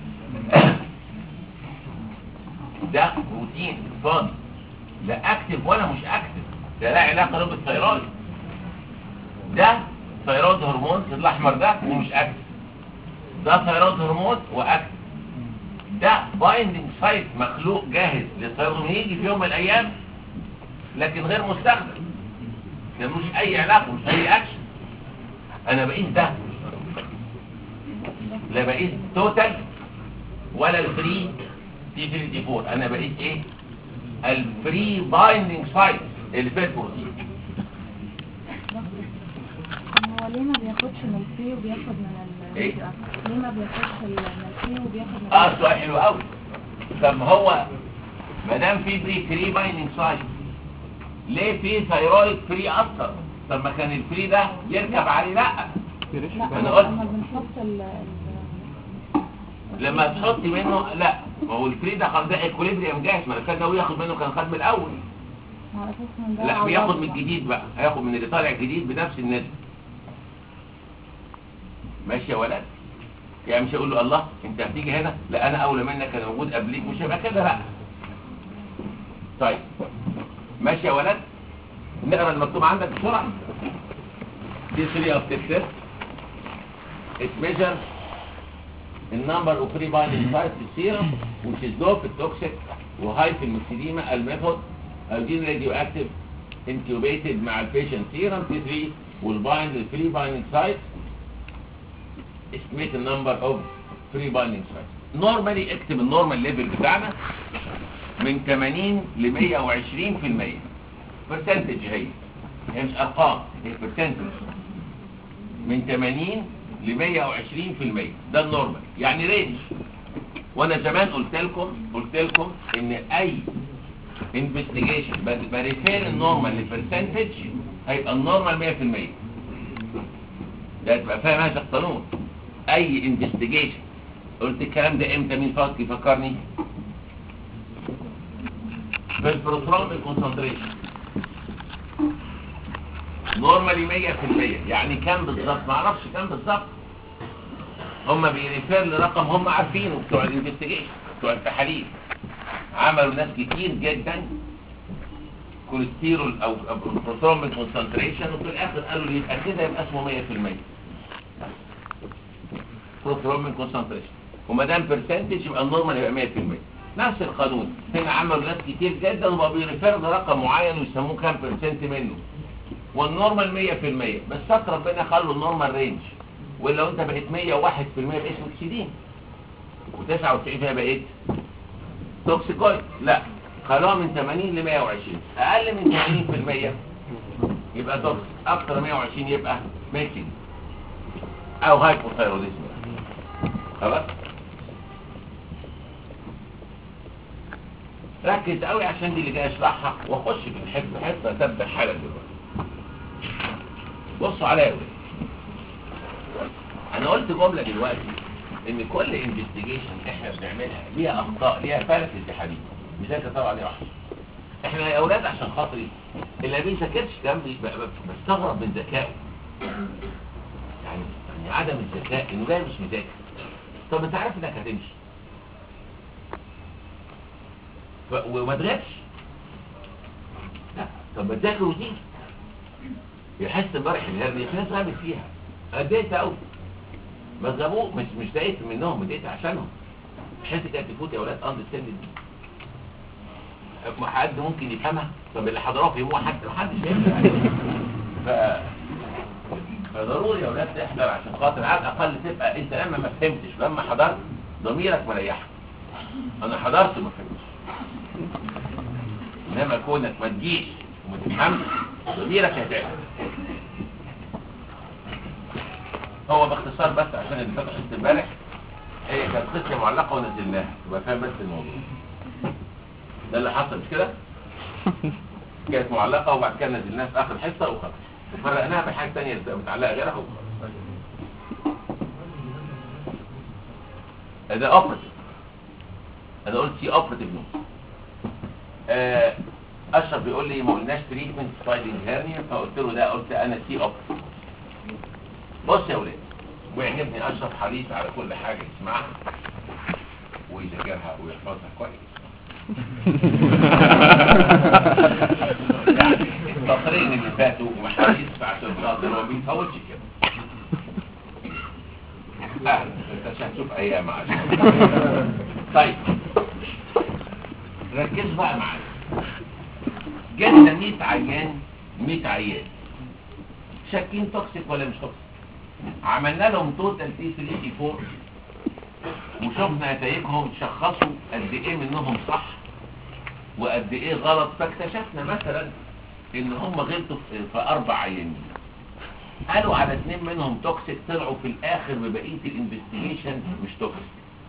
ده بروتين فاضي لا اكتف ولا مش اكتف ده لا علاقه له بالثيرويد ده ثيرويد هرمون الاحمر ده ومش اكتف ده ثيرويد هرمون واكتف ده بايندينج سايت مخلوق جاهز للثيرويد يجي في يوم من الايام لكن غير مستخدم ملوش اي علاقه مش اي اكشن انا بقيس ده لا بقيس توتال ولا الفري تي 3 تي 4 انا بقيس ايه الفري بايندينج سايت اللي فيه البروتين هو ليه ما بياخدش من الفري وبياخد من ال إيه؟ ليه ما بياخدش ال- من الفري وبياخد من اه سؤال حلو قوي طب ما هو ما دام في فري فري بايندينج سايت ليه في ثيرويد فري اكتر طب ما كان الفري ده يركب عليه لا لا أنا هو قلت. لما بنحط ال ال- لما تحط منه لا ما هو الفري ده خلاص ده اكوليبريم جاهز ما لو كان ناوي ياخد منه كان خد من الاول على اساس ان ده لا بياخد عوض من بقى. الجديد بقى هياخد من اللي طالع جديد بنفس النسبة ماشي يا ولد يعني مش هيقول له الله انت هتيجي هنا لا انا اولى منك انا موجود قبليك مش هيبقى كده لا طيب ماشي يا ولد نقرا المكتوب عندك بسرعه دي 3 of test it measures the number of free binding sites في السيرم which is low في التوكسيك وهاي في المكسيديما الميثود ايودين راديو اكتيف انكيوبيتد مع البيشنت سيرم تي 3 والبايند الفري بايندينج سايت estimate the number of free binding sites normally اكتب النورمال ليفل بتاعنا من 80 ل 120 في المية برسنتج هي هي مش ارقام هي برسنتج من 80 ل 120 في المية ده النورمال يعني رينج وانا زمان قلت لكم قلت لكم ان اي انفستيجيشن بريفير النورمال لبرسنتج هيبقى النورمال 100% ده تبقى فاهم هذا القانون اي انفستيجيشن قلت الكلام ده امتى مين فاكر يفكرني في البروترون بالكونسنتريشن نورمالي 100% يعني كام بالظبط ما اعرفش كام بالظبط هم بيريفير لرقم هم عارفينه بتوع الانفستيجيشن بتوع التحاليل عملوا ناس كتير جدا كوليسترول او أو بروتون بالكونسنتريشن وفي الاخر قالوا لي يبقى كده يبقى اسمه 100% بروتون بالكونسنتريشن وما دام برسنتج يبقى النورمال يبقى 100% نفس القانون هنا عملوا ناس كتير جدا وبقوا بيريفير لرقم معين ويسموه كام برسنت منه والنورمال 100% بس ستر ربنا خلوا النورمال رينج ولو انت بقيت 101% يبقى اسمك سيدين و99 بقيت توكسيكويد لا خلوها من 80 ل 120 اقل من 80% يبقى توكسيك اكتر من 120 يبقى ميكسينج او هايبوثايروديزم خلاص ركز قوي عشان دي اللي جاي اشرحها واخش في الحته حته تبدا حالا دلوقتي بصوا عليا يا ولاد انا قلت جمله دلوقتي ان كل انفستيجيشن احنا بنعملها ليها اخطاء ليها فلك التحاليل مش زي طبعا عليه وحش احنا يا اولاد عشان خاطري اللي ما بيذاكرش جنبي ب- ب- بستغرب من ذكائه يعني يعني عدم الذكاء انه جاي مش مذاكر طب انت عارف انك هتمشي ف- وما تغيبش لا طب ما تذاكر وتيجي يحس امبارح الهرني في ناس غابت فيها اديت قوي ما غابوه مش مش ضايقت منهم ضايقت عشانهم حته كانت تفوت يا اولاد اند السن دي ما حد ممكن يفهمها طب اللي حضروها فهموها حد ما حدش يفهم ف فضروري يا اولاد تحضر عشان خاطر على الاقل تبقى انت لما ما فهمتش ولما حضرت ضميرك مريحك انا حضرت وما فهمتش انما كونك ما تجيش وما تفهمش ضميرك هيتعب هو باختصار بس عشان اللي فاتت قصه امبارح هي كانت قصه معلقه ونزلناها تبقى فاهم بس الموضوع ده اللي حصل مش كده كانت معلقه وبعد كده نزلناها في اخر حصه وخلاص وفرقناها بحاجه ثانيه متعلقه غيرها وخلاص ده اوبريتيف انا قلت سي اوبريتيف نوت آه، اشرف بيقول لي ما قلناش تريتمنت سلايدنج هيرنيا فقلت له ده قلت انا سي اوبريتيف بص يا ولاد ويعجبني اشرف حريص على كل حاجه يسمعها ويذاكرها ويحفظها كويس يعني التقرير اللي فاتوا ومحاريس عشان خاطر هو ما بيفوتش كده لا انت مش هتشوف ايام عشان طيب ركزوا بقى معايا جالنا 100 عيان 100 عيان شاكين توكسيك ولا مش توكسيك عملنا لهم توتال تي 3 تي 4 وشفنا نتائجهم شخصوا قد ايه منهم صح وقد ايه غلط فاكتشفنا مثلا ان هم غلطوا في في اربع عيانين قالوا على اثنين منهم توكسيك طلعوا في الاخر ببقيه الانفستيجيشن مش توكسيك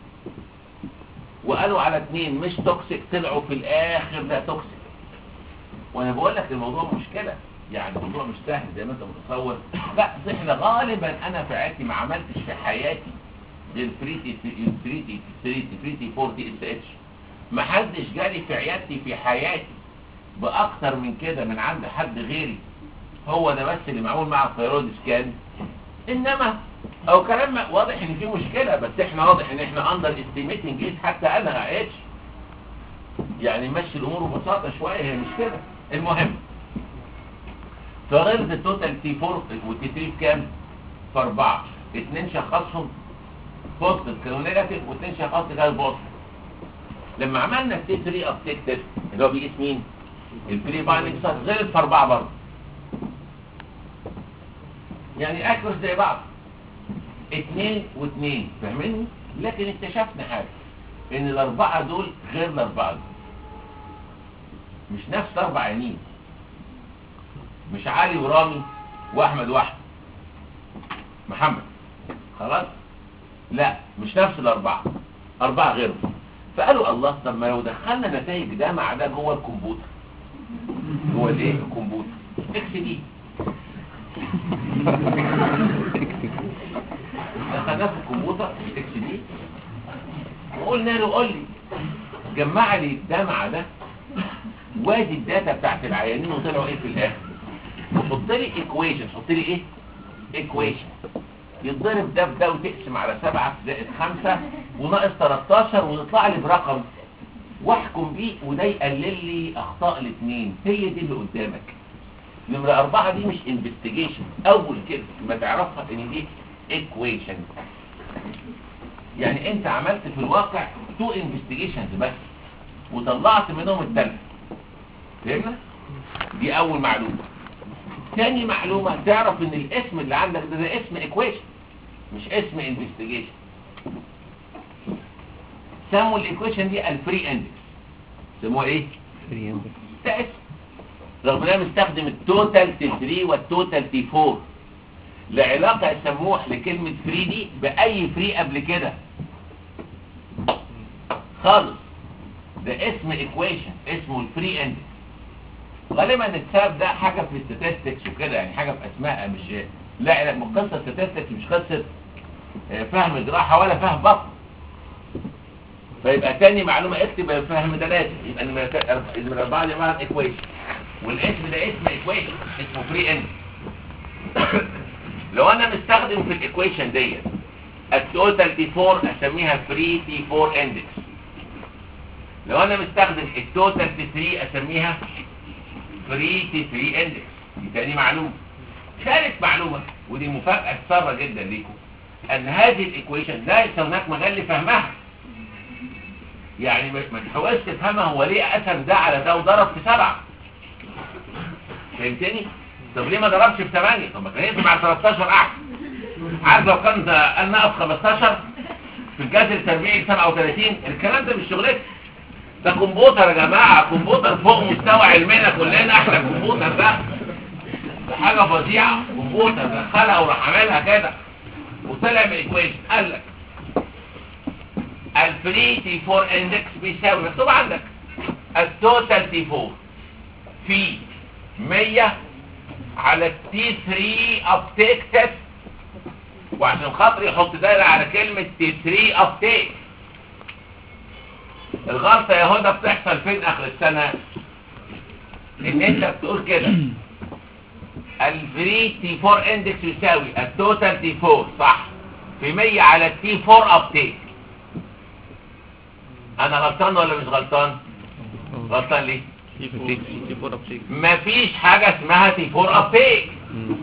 وقالوا على اثنين مش توكسيك طلعوا في الاخر ده توكسيك وانا بقول لك الموضوع مشكله يعني الموضوع مش سهل زي ما انت متصور لا أصل احنا غالبا انا في حياتي ما عملتش في حياتي غير فريتي فريتي فريتي فريتي 4 دي اس اتش ما حدش جالي في عيادتي في حياتي باكتر من كده من عند حد غيري هو ده بس اللي معمول مع الثيرويد سكان انما او كلام واضح ان في مشكله بس احنا واضح ان احنا اندر استيميتنج ايت حتى انا ما اتش يعني مشي الامور ببساطه شويه هي مش كده المهم فغيرت التوتال تي 4 والتي 3 بكام؟ في اربعه اثنين شخصهم بوزيتيف كانوا نيجاتيف واثنين شخصهم كانوا بوزيتيف لما عملنا التي 3 ابتيك تيست اللي هو بيقيس مين؟ الفري بايندنج سايت غيرت في اربعه برضه يعني اكروس زي بعض اتنين واتنين فاهميني لكن اكتشفنا حاجة ان الاربعة دول غير الاربعة دول مش نفس الاربع عينين مش علي ورامي واحمد واحد محمد خلاص لا مش نفس الاربعة اربعة غيرهم فقالوا الله طب ما لو دخلنا نتائج ده مع ده جوه الكمبيوتر جوه الايه الكمبيوتر اكس دي دخلناه في الكمبيوتر اكس دي وقلنا له قول لي جمع لي الجمع ده وادي الداتا بتاعت العيانين وطلعوا ايه في الاخر حط لي ايكويشن حط لي ايه ايكويشن يتضرب ده في ده وتقسم على 7 زائد 5 وناقص 13 ويطلع لي برقم واحكم بيه وده يقلل لي اخطاء الاثنين هي دي اللي قدامك نمرة أربعة دي مش انفستيجيشن أول كده ما تعرفها إن دي equation يعني أنت عملت في الواقع تو انفستيجيشنز بس وطلعت منهم التالتة فهمنا؟ دي أول معلومة تاني معلومة تعرف إن الاسم اللي عندك ده, ده اسم equation مش اسم انفستيجيشن سموا الايكويشن دي الفري اندكس سموها ايه؟ فري اند ده اسم رغم ان انا مستخدم التوتال تي 3 والتوتال تي 4 لعلاقة السموح لكلمة فري دي بأي فري قبل كده خالص ده اسم ايكويشن اسمه الفري اندكس غالبا السبب ده حاجة في الستاتستكس وكده يعني حاجة في اسمائها مش لا لا من قصة ستاتستكس مش قصة آه، فهم جراحة ولا فهم بطن فيبقى تاني معلومة اكتب الفهم ده لازم يبقى نمرة تا- نمرة أربعة دي عبارة عن ايكويشن والاسم ده اسم ايكويشن اسمه فري اند لو انا مستخدم في الايكويشن ديت التوتال تي 4 اسميها فري تي 4 اندكس لو انا مستخدم التوتال تي 3 اسميها فري تي 3 اندكس دي تاني معلومة ثالث معلومة ودي مفاجأة سارة جدا ليكم ان هذه الايكويشن ليس هناك مجال لفهمها يعني ما ما تحاولش تفهمها هو ليه قسم ده على ده وضرب في سبعة فهمتني؟ طب ليه ما ضربش في 8 طب ما كان يقسم على 13 احسن عارف لو كان ده قال نقص 15 في الجذر التربيعي 37 الكلام ده مش شغلتي ده كمبيوتر يا جماعه كمبيوتر فوق مستوى علمنا كلنا احنا كمبيوتر ده ده حاجه فظيعه كمبيوتر دخلها وراح عاملها كده وطلع من الايكويشن قال لك الفري تي 4 اندكس بيساوي مكتوب عندك التوتال تي 4 في 100 على التي 3 ابتيك تيست وعشان خاطر يحط دايره على كلمه تي 3 ابتيك الغلطه يا هدى بتحصل فين اخر السنه ان انت بتقول كده الفري تي 4 اندكس يساوي التوتال تي 4 صح في 100 على التي 4 ابتيك انا غلطان ولا مش غلطان غلطان ليه مفيش حاجة اسمها تي 4 ابتيك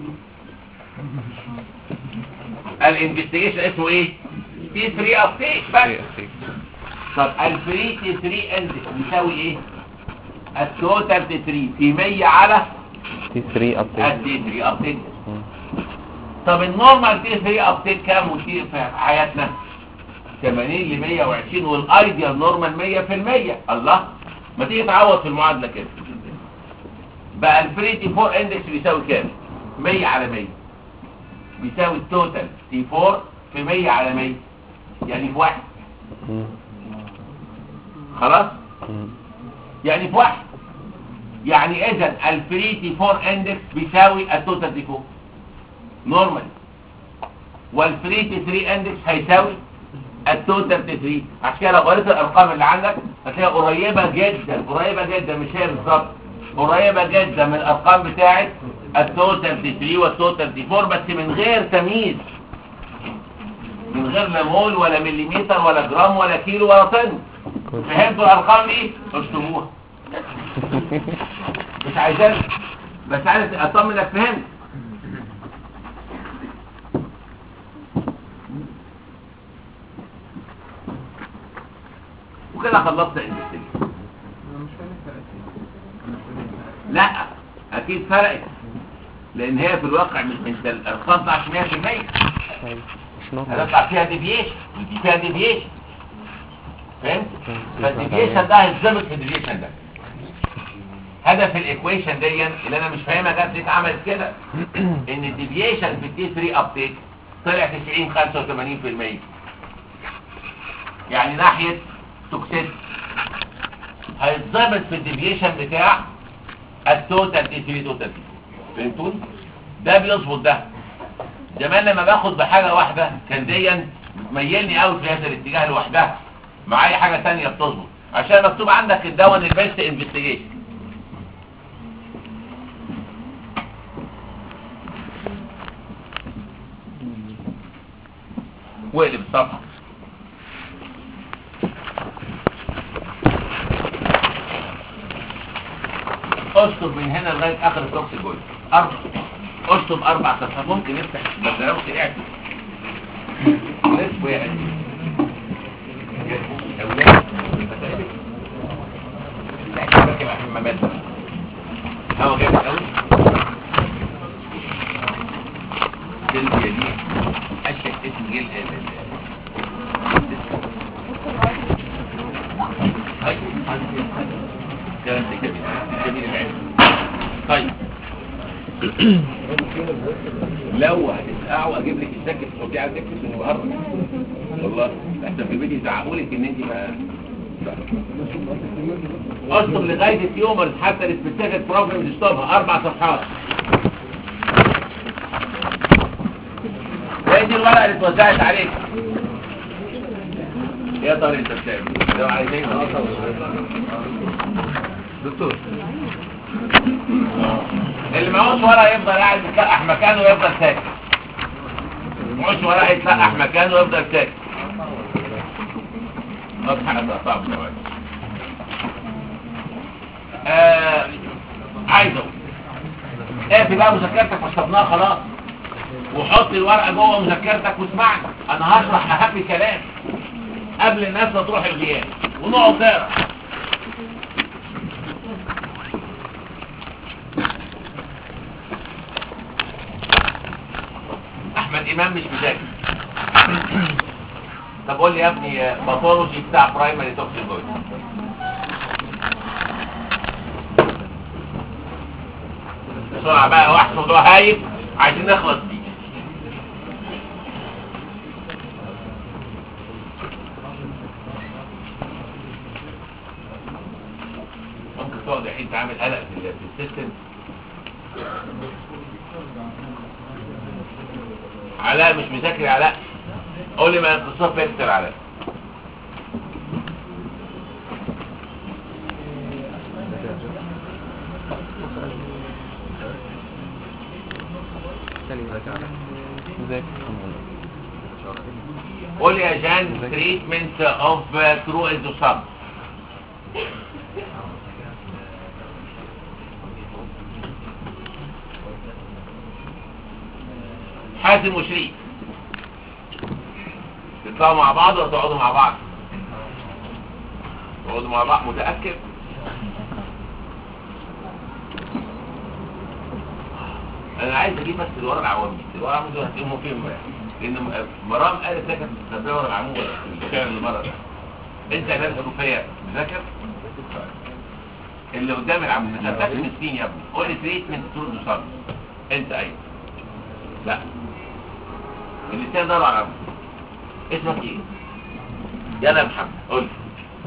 الانفستيجيشن اسمه ايه تي 3 ابتيك بس طب الفري تي 3 اندكس بيساوي ايه التوتال تي 3 في 100 على تي 3 ابديت التي 3 ابتيك طب النورمال تي 3 ابتيك كام وتي في حياتنا 80 ل 120 والايديال نورمال 100% الله ما تيجي تعوض في المعادله كده بقى الفري تي 4 اندكس بيساوي كام 100 على 100 بيساوي التوتال تي 4 في 100 على 100 يعني في واحد خلاص يعني في واحد يعني اذا الفري تي 4 اندكس بيساوي التوتال تي 4 نورمال والفري تي 3 اندكس هيساوي التوتال تي 3 عشان كده لو قريت الارقام اللي عندك هتلاقيها قريبه جدا قريبه جدا مش هي بالظبط قريبه جدا من الارقام بتاعه التوتال تي 3 والتوتال تي 4 بس من غير تمييز من غير لا مول ولا مليمتر ولا جرام ولا كيلو ولا طن فهمتوا الارقام دي اشتموها مش عايزين بس عايز اطمن انك فهمت وكده خلصت الانفستيجيشن انا مش فاهم الفرق ايه انا فاهم الفرق. لا اكيد فرقت لان هي في الواقع مش انت الارقام بتاعت 100% طيب مش نورمال هتطلع فيها ديفيشن ودي فيها ديفيشن فهمت فالديفيشن ده هيتظبط في الديفيشن ده هدف الايكويشن دي اللي انا مش فاهمها جت ليه اتعملت كده ان الديفيشن في التي 3 ابتيك طلع 90 85% يعني ناحيه توكسيس هيتظبط في الديفيشن بتاع التوتال تي 3 توتال تي فهمتوني ده بيظبط ده زمان لما باخد بحاجه واحده كان ديا ميلني قوي في هذا الاتجاه لوحدها مع اي حاجه ثانيه بتظبط عشان مكتوب عندك الدواء البيست انفستيجيشن واقلب الصفحه اشطب من هنا لغايه اخر التوكس جوي اربع اشطب اربع صفحات ممكن يفتح بس لو طلعت ليش وقعت يا اولاد راكب على الحمامات هوا جامد قوي سيلفيا دي اشهر اسم جيل كلام جميل جميل العلم طيب لو هتسقعوا اجيب لك الجاكيت تحطيه على الجاكيت انه يقرب والله احنا في البيت يزعقوا لك ان انت ما اشطب لغايه التيومرز حتى السبيسيفيك بروبلم تشطبها اربع صفحات هي دي الورقه اللي اتوزعت عليك يا ترى انت بتعمل لو عايزين دكتور اللي معهوش ورقه يفضل قاعد يتلقح مكانه ويفضل ساكت معهوش ورقه يتلقح مكانه ويفضل ساكت اضحك ده صعب شويه آه عايزه اقفل بقى مذاكرتك وشطبناها خلاص وحط الورقه جوه مذاكرتك واسمعني انا هشرح اهم كلام قبل الناس ما تروح الغياب ونقعد نقرا احمد امام مش مذاكر طب قول لي يا ابني باثولوجي بتاع برايمري توكسيكويد بسرعه بقى واحد موضوع هايف عايزين نخلص بيه ممكن تقعد الحين تعمل قلق في ال- في السيستم علاء مش مذاكر يا علاء قول لي ما انتصار فيكتر علاء ذاك قول لي يا جان تريتمنت اوف ترو ازوسام حازم وشريك تطلعوا مع بعض ولا تقعدوا مع بعض تقعدوا مع بعض متأكد انا عايز اجيب بس الورق العوامي الورق العوامي دول هتلاقيهم فين بقى لان م- مرام قالت لك تستخدم ورق العمود الشعر المره ده انت يا ناس صوفيا مذاكر اللي قدام العمود مش هتاكل مسكين يا ابني قول لي تريتمنت ترد وصل انت ايوه لا اللسان ده على العمود اسمك ايه يلا يا محمد قول لي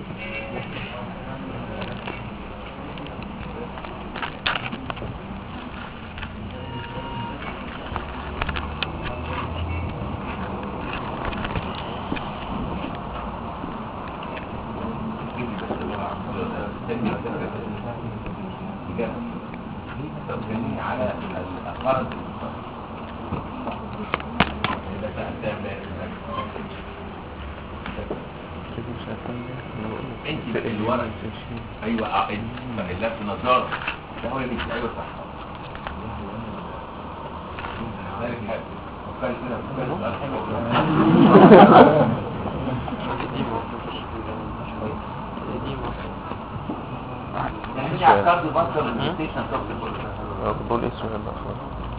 تبني على الأقارب إذا سألتها انت بقى الورق ايوه اه انت اللي في نظاره ده هو اللي بيجي ايوه صح ذلك حاجه فكرت كده فكرت سؤال حلو يعني على الكارد بصر الستيشن توكسيك بقول اسمه يلا خلاص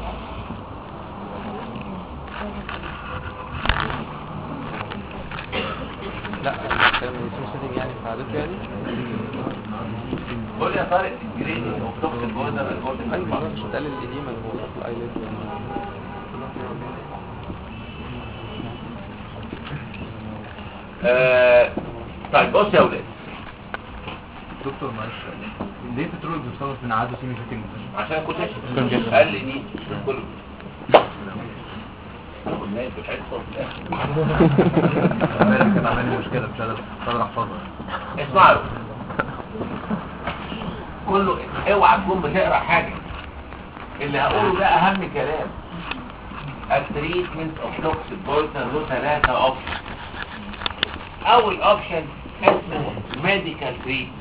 لا الكلام اللي اسمه سيتنج يعني في عادته يعني قول لي يا طارق الجريدي او توكسيك جوردن الجوردن ايوه مش هتقلل الاديمه اللي هو في الايلت آه، طيب بص يا اولاد دكتور معلش ليه بترول بيتصرف من عادة سيمي فيتنج عشان كنت كنت- قال لي دي كله نايم في الحصه وفي الاخر امبارح كان عامل لي مشكله مش قادر مش قادر احفظها اسمعوا كله اوعى تكون بتقرا حاجه اللي هقوله ده اهم كلام التريتمنت اوف توكسيك بويزن له ثلاثه اوبشن اول اوبشن اسمه ميديكال تريتمنت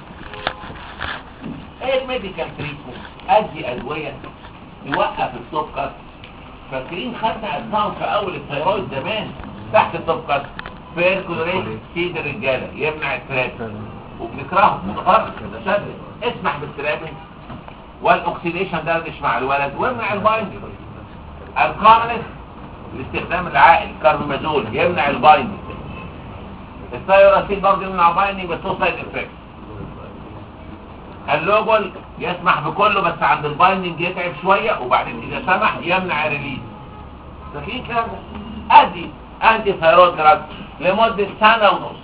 ايه الميديكال تريتمنت ادي ادويه توقف السكر فاكرين خدنا اسمائهم في اول الثيرويد زمان تحت السكر بيركولوريت سيد الرجاله يمنع التراب وبنكرهه متفرق متشدد اسمح بالترابنج والاكسيديشن دردش مع الولد ويمنع البايندنج الكارنس الاستخدام العاقل كاربامازول يمنع البايندنج الثايروسين برضه يمنع البايندنج بس هو سايد افكت اللوجول يسمح بكله بس عند البايندنج يتعب شويه وبعدين اذا سمح يمنع الريليز فاكرين الكلام ده ادي انتي ثايرويد دراج لمده سنه ونص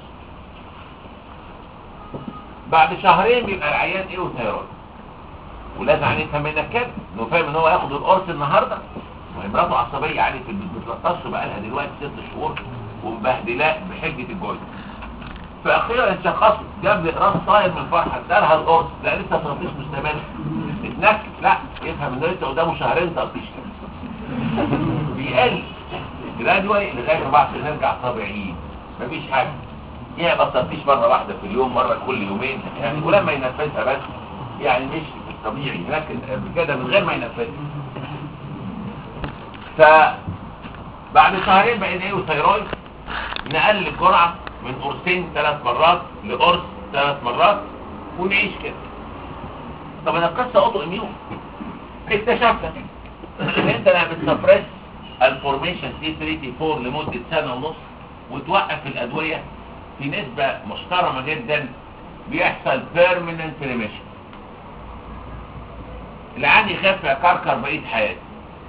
بعد شهرين بيبقى العيان ايه وثيرويد ولازم عليه يفهم منك كده انه فاهم ان هو ياخد القرص النهارده وهي مراته عصبيه عليه في البيت بتلطشه بقى لها دلوقتي ست شهور ومبهدلاه بحجه الجوز فاخيرا شخصه جاب لي راس طاير من الفرحه ادالها القرص لا لسه تلطيش مستمر اتنكد لا يفهم ان لسه قدامه شهرين تلطيش بيقل جرادوالي لغايه ما بعد نرجع طبيعيين مفيش حاجه يعمل تلطيش مره واحده في اليوم مره كل يومين يعني ولما ينفذها بس يعني مش في الطبيعي لكن كده من غير ما ينفذها ف بعد شهرين بقينا ايه وثيرويد نقلل الجرعه من قرصين ثلاث مرات لقرص ثلاث مرات ونعيش كده طب انا القصه اوتو اميون اكتشفنا ان انت لما بتسبريس الفورميشن سي 3 تي 4 لمده سنه ونص وتوقف الادويه في نسبه محترمه جدا بيحصل بيرمننت ريميشن العين يخاف يكركر بقيه حياته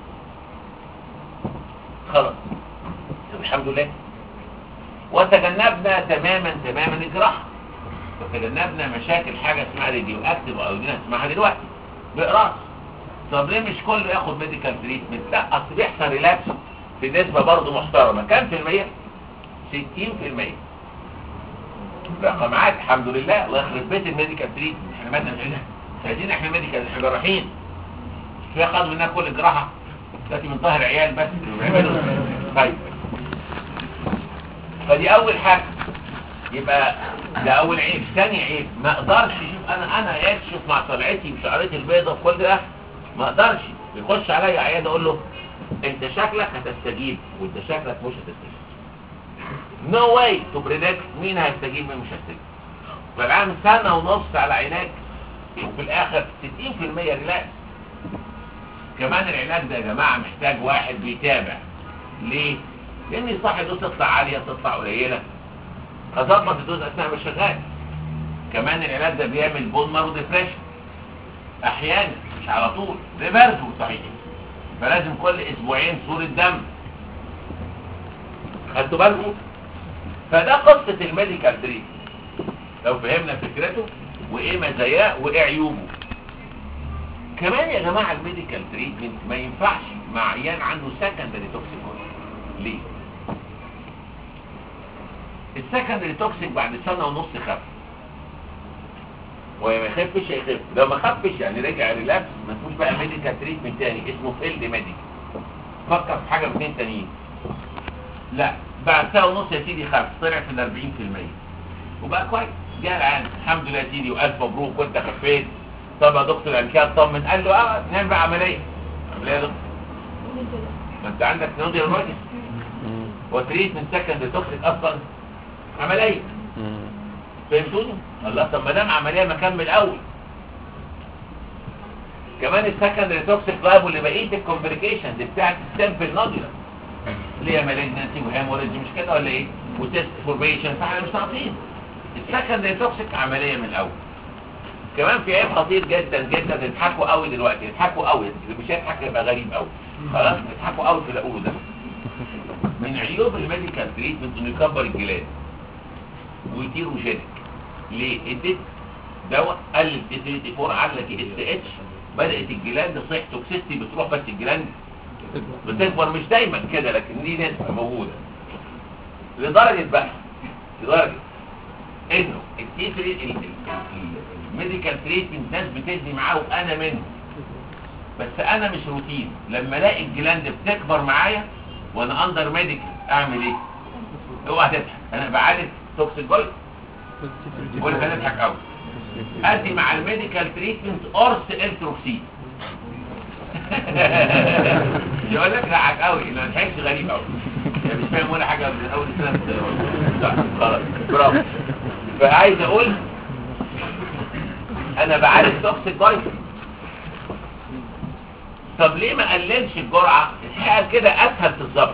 خلاص طب الحمد لله وتجنبنا تماما تماما الجراحه وتجنبنا مشاكل حاجه اسمها راديو اكتف او دي اسمها دلوقتي بقراص طب ليه مش كله ياخد ميديكال تريتمنت لا اصل بيحصل ريلابس في نسبه برضه محترمه كام في الميه 60 في الميه رقم عاد الحمد لله الله يخرب بيت الميديكال تريتمنت احنا مالنا مش عايزين مش عايزين احنا ميديكال احنا جراحين شويه خدوا منها كل الجراحه دلوقتي من ظاهر عيال بس اللي بيعملوا طيب فدي اول حاجه يبقى ده اول عيب ثاني عيب ما اقدرش شوف انا انا قاعد شوف مع طلعتي وشعرتي البيضه وكل ده ما اقدرش يخش عليا عيان اقول له انت شكلك هتستجيب وانت شكلك مش هتستجيب نو واي تو بريدكت مين هيستجيب مين مش هيستجيب فالعام سنه ونص على علاج وفي الاخر 60% ريلاكس كمان العلاج ده يا جماعه محتاج واحد بيتابع ليه؟ لان صح الدوز تطلع عاليه تطلع قليله اظبط الدوز اثناء ما شغال كمان العلاج ده بيعمل بون مارو ديبريشن احيانا مش على طول ريفيرسو صحيح فلازم كل اسبوعين صورة دم خدتوا بالكم فده قصة الميديكال تريت لو فهمنا فكرته وايه مزاياه وايه عيوبه كمان يا جماعة الميديكال تريتمنت ما ينفعش مع عيان عنده سكندري توكسيكوز ليه السكندري توكسيك بعد سنة ونص خف وما يخفش هيخف لو ما خفش يعني رجع ريلابس ما اسموش بقى ميديكال تريتمنت تاني اسمه فيلد ميديكال فكر في حاجه من اتنين تانيين لا بعد سنه ونص يا سيدي خف طلع في ال 40% وبقى كويس جه العام الحمد لله يا سيدي والف مبروك وانت خفيت طب يا دكتور انا كده اطمن قال له اه نعمل بقى عمليه عمليه يا دكتور ما انت عندك نودي الراجل هو تريتمنت سكند توكسيك اصلا عمليه فهمتوني؟ الله طب ما دام عمليه ما كمل اول كمان السكندري توكسيك لايبل لبقيه الكومبليكيشنز بتاعت السامبل نوديولا اللي هي مالجنسي وهيموريدج مش كده ولا ايه؟ وتيست فورميشن فاحنا مش ناقصين السكندري توكسيك عمليه من الاول كمان في عيب خطير جدا جدا تضحكوا قوي دلوقتي يضحكوا قوي اللي مش هيضحك يبقى غريب قوي خلاص يضحكوا قوي في اللي اقوله ده من عيوب الميديكال تريتمنت انه يكبر الجلاد ويطير وشادك ليه اديت دواء قلل تي 34 علق اس اتش بدات الجلاند صيح توكسيستي بتروح بس الجلاند بتكبر مش دايما كده لكن دي نسبة موجودة لدرجة بقى لدرجة انه التيتري الميديكال تريتمنت ناس بتدي معاه وانا منه بس انا مش روتين لما الاقي الجلاند بتكبر معايا وانا اندر ميديكال اعمل ايه اوعى تضحك انا بعالج توكسيك جويد بقول لك هنضحك قوي ادي مع الميديكال تريتمنت قرص التروكسين يقول لك ضحك قوي انا ما ضحكش غريب قوي يعني مش فاهم ولا حاجه من اول سنه لا خلاص برافو فعايز اقول انا بعالج توكسيك جويد طب ليه ما قللش الجرعه الحقيقه كده اسهل في الظبط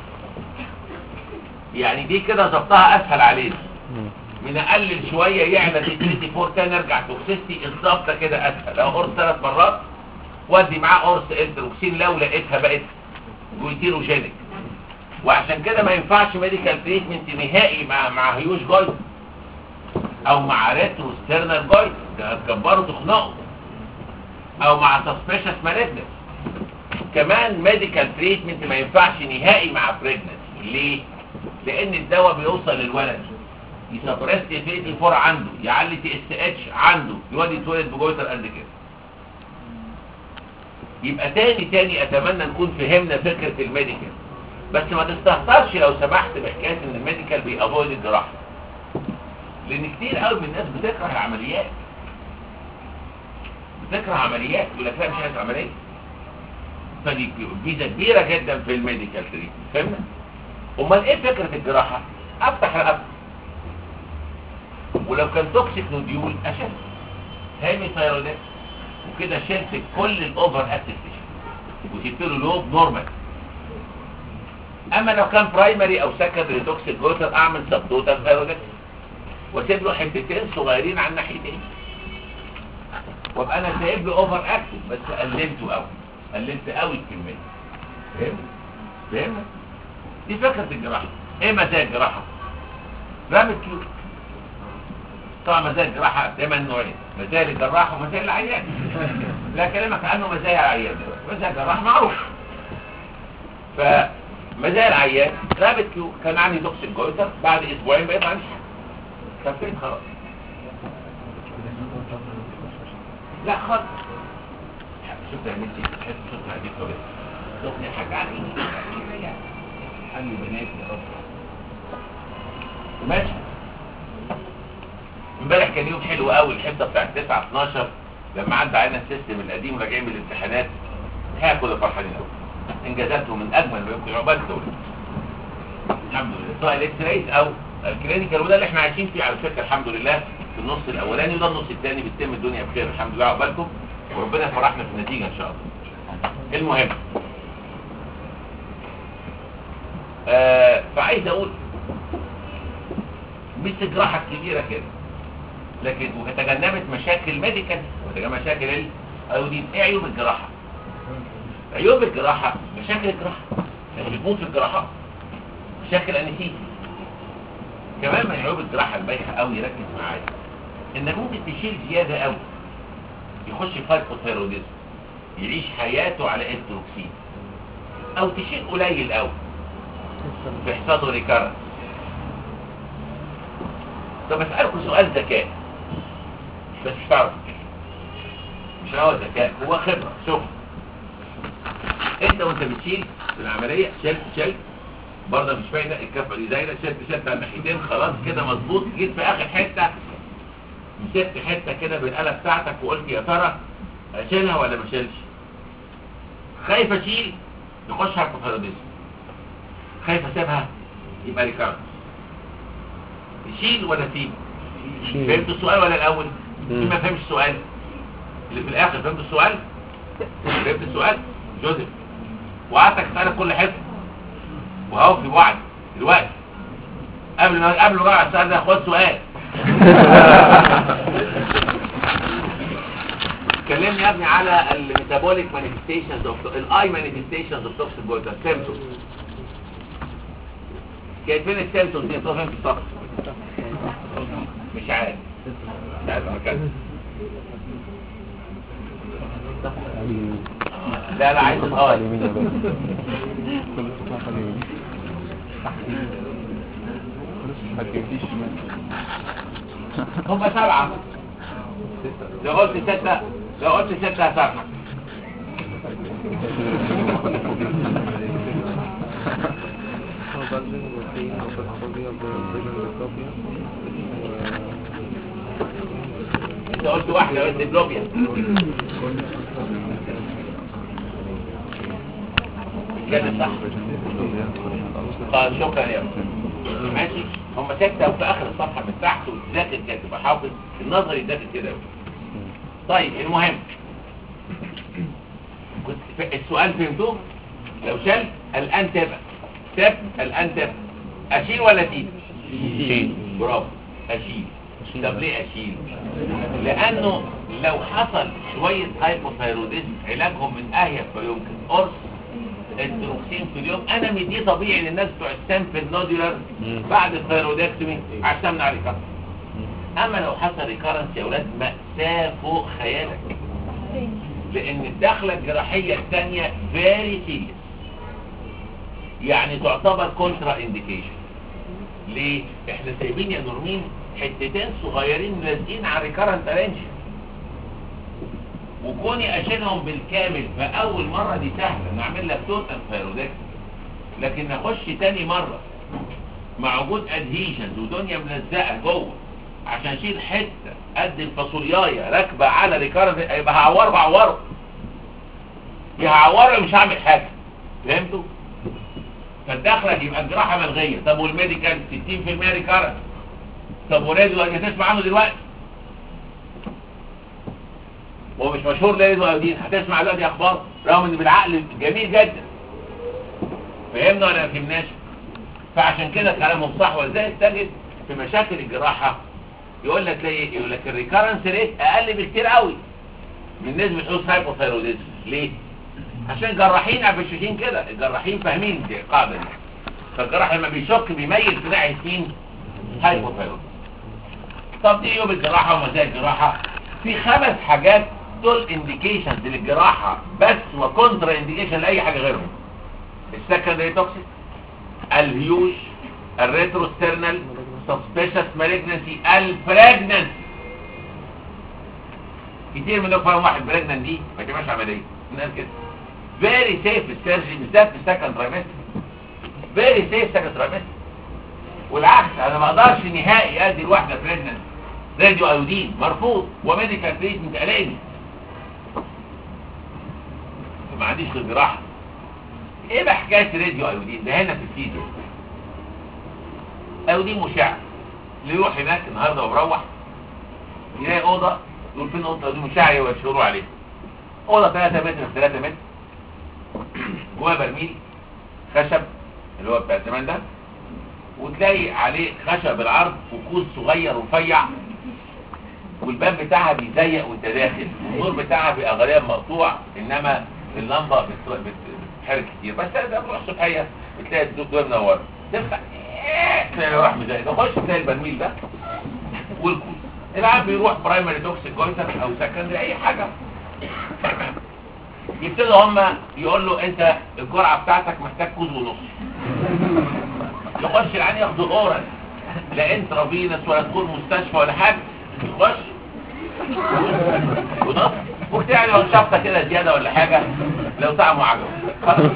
يعني دي كده ظبطها اسهل علينا من اقلل شويه يعلى دي 4 تاني ارجع توكسيستي الظبطه كده اسهل لو قرص ثلاث مرات ودي معاه قرص التروكسين لو لقيتها بقت جويتيروجينيك وعشان كده ما ينفعش ميديكال تريتمنت نهائي مع مع هيوش جويد او مع ريترو ستيرنال جويد ده هتكبره تخنقه او مع سسبيشس مالجنس كمان ميديكال تريتمنت ما ينفعش نهائي مع بريجنس ليه لان الدواء بيوصل للولد يسبرس تي في 4 عنده يعلي تي اس اتش عنده يودي يتولد بجويتر قد كده يبقى تاني تاني اتمنى نكون فهمنا فكرة الميديكال بس ما تستهترش لو سمحت بحكاية ان الميديكال بيأفويد الجراحة لان كتير قوي من الناس بتكره العمليات بتكره عمليات يقول لك لا مش عايز عملية فدي ميزة كبيرة جدا في الميديكال تريتمنت فهمنا؟ امال ايه فكرة الجراحة افتح رقبتي ولو كان توكسيك نوديول اشد هامي ثايرويدات وكده شلت كل الاوفر اكتيف تيشو وسبت له لوب نورمال اما لو كان برايمري او سكندري توكسيك جوتر اعمل سبتوتال ثايرويدات واسيب له حتتين صغيرين على الناحيتين وابقى انا سايب له اوفر اكتيف بس قللته قوي قللت قوي الكميه فهمت فهمت دي فكره الجراحه ايه مزاج الجراحه رامي كيوت طبعا مزايا الجراحة دايما نوعين مزايا الجراح ومزايا العيان لا كلامك عنه مزايا العيان مزايا الجراح معروف فمزايا العيان رابط كيو كان عندي توكسيك جويتر بعد اسبوعين بقيت عندي حاجة كفيت خلاص لا خالص شفت يا بنتي تحس شفت هديك كويس شفت حاجة عني حل بناتي يا رب ماشي امبارح كان يوم حلو قوي الحته بتاعت 9 12 لما عدى علينا السيستم القديم وراجعين من الامتحانات الحقيقه كنا فرحانين قوي انجازاته من اجمل ما يمكن عقبال دول الحمد لله سواء الاكس رايز او الكلينيكال وده اللي احنا عايشين فيه على فكره الحمد لله في النص الاولاني وده النص الثاني بتتم الدنيا بخير الحمد لله عقبالكم وربنا يفرحنا في النتيجه ان شاء الله المهم آه فعايز اقول مش جراحه كبيره كده لكن وتجنبت مشاكل ميديكال وتجنبت مشاكل الايودين ايه عيوب الجراحه عيوب الجراحه مشاكل الجراحه يعني بتموت في الجراحات مشاكل انستيزيا كمان من عيوب الجراحه البايخه قوي ركز معايا انك ممكن تشيل زياده قوي يخش في هايبوثايروديزم يعيش حياته على انتروكسين او تشيل قليل قوي بيحصل له ريكارنس طب اسالكم سؤال ذكاء بس مش تعرف مش هو ذكاء هو خبره شوف انت وانت بتشيل في العمليه شلت شلت برضه مش فايده الكفه دي دايره شلت شلت على الناحيتين خلاص كده مظبوط جيت في اخر حته مسكت حته كده بالاله بتاعتك وقلت يا ترى اشيلها ولا ما اشيلش خايف اشيل نخش على الكوفيروديزم خايف اسيبها يبقى ريكارد تشيل ولا تسيب فهمت السؤال ولا الاول مين ما فهمش السؤال اللي في الاخر فهمت السؤال فهمت السؤال جوزيف وقعدتك تسالك كل حته وهو في وعد دلوقتي قبل ما قبل ما اقرا السؤال ده خد سؤال كلمني يا ابني على الميتابوليك مانيفستيشنز اوف الاي مانيفستيشنز اوف توكسيك جويتر سيمتومز كانت فين السيمتومز دي فين في الطقس مش عارف مش عارف مكان لا لا عايز صفحة على اه اليمين يا باشا كل صفحة على اليمين تحت ما تجيبليش شمال هم سبعة لو قلت ستة لو قلت ستة سبعة انت قلت واحدة قلت دبلوبيا كده صح قال شكرا يا ابني ماشي هم ستة وفي اخر الصفحة من تحت وتذاكر كده تبقى حافظ النظري يذاكر كده أوي. طيب المهم كنت ف- السؤال فهمتوه لو شال الان تبقى تب الان تبقى اشيل ولا اشيل شيل. برافو اشيل طب ليه اشيل لانه لو حصل شوية هايبوثايروديزم علاجهم من اهيب فيمكن قرص الدروكسين في اليوم انا مديه طبيعي للناس بتوع السامبل نودولار مم. بعد الثايرودكتومي عشان امنع ريكارنس اما لو حصل ريكارنس يا اولاد مأساة فوق خيالك لان الدخلة الجراحية الثانية فيري سيريس يعني تعتبر كونترا انديكيشن ليه؟ احنا سايبين يا نورمين حتتين صغيرين لازقين على الريكارنت ارنجن وكوني اشيلهم بالكامل فاول مرة دي سهلة نعمل لك توتال ثايرودكتومي لكن نخش تاني مرة مع وجود ادهيشنز ودنيا ملزقة جوه عشان اشيل حتة قد الفاصولياية راكبة على ريكارنت يبقى هعوره بعوره يا هعوره يا مش هعمل حاجة فهمتوا؟ فالدخلة يبقى الجراحة ملغية طب والميديكال 60% ريكارنت طب وراديو هتسمع عنه دلوقتي هو مش مشهور ليه ايودين هتسمع دلوقتي اخبار رغم ان بالعقل جميل جدا فهمنا ولا ما فهمناش فعشان كده كلامهم صح ولذلك تجد في مشاكل الجراحة يقول لك ليه يقول لك الريكارنس ريت اقل بكتير قوي من نسبة حدوث هايبوثايروديزم ليه عشان جراحين عفشتين كده الجراحين فاهمين دي القاعدة دي فالجراح لما بيشك بيميل في ناحية مين هايبوثايروديزم طب دي يوم الجراحة ومزايا الجراحة في خمس حاجات دول انديكيشنز للجراحة بس وكونترا انديكيشن لأي حاجة غيرهم السكندري توكسيك الهيوش الريتروسترنال سسبيشس مالجنسي البريجننسي كتير منكم فاهم واحد بريجننت دي ما تعملش عمليه الناس كده فيري سيف السيرجري بالذات في السكند ترايمستر فيري سيف سكند ترايمستر والعكس انا ما اقدرش نهائي ادي الواحده بريجننت راديو ايودين مرفوض وميديكال تريتمنت قلقني ما عنديش غير جراحه ايه بقى حكايه راديو ايودين ده هنا في الفيديو ايودين مشع اللي يروح هناك النهارده ومروح يلاقي اوضه يقول فين اوضه ايودين مشع يشاوروا عليه اوضه 3 متر في 3 متر جواها برميل خشب اللي هو بتاع زمان ده وتلاقي عليه خشب بالعرض وكوز صغير رفيع والباب بتاعها بيضيق وانت داخل والنور بتاعها بيبقى غالبا مقطوع انما اللمبه بت- بت- بتتحرك كتير بس ده بتروح الصبحيه بتلاقي الدور منور تفتح تلاقي راح مزايد تخش تلاقي البرميل ده والكوز العاب بيروح برايمري توكسيك جويتر او سكندري اي حاجه يبتدوا هم يقول له انت الجرعه بتاعتك محتاج كوز ونص يخش العين ياخدوا اورال لا انترافينس ولا تدخل مستشفى ولا حاجه يخش ونص وبتاع لو شفطه كده زياده ولا حاجه لو طعمه عجبه خلاص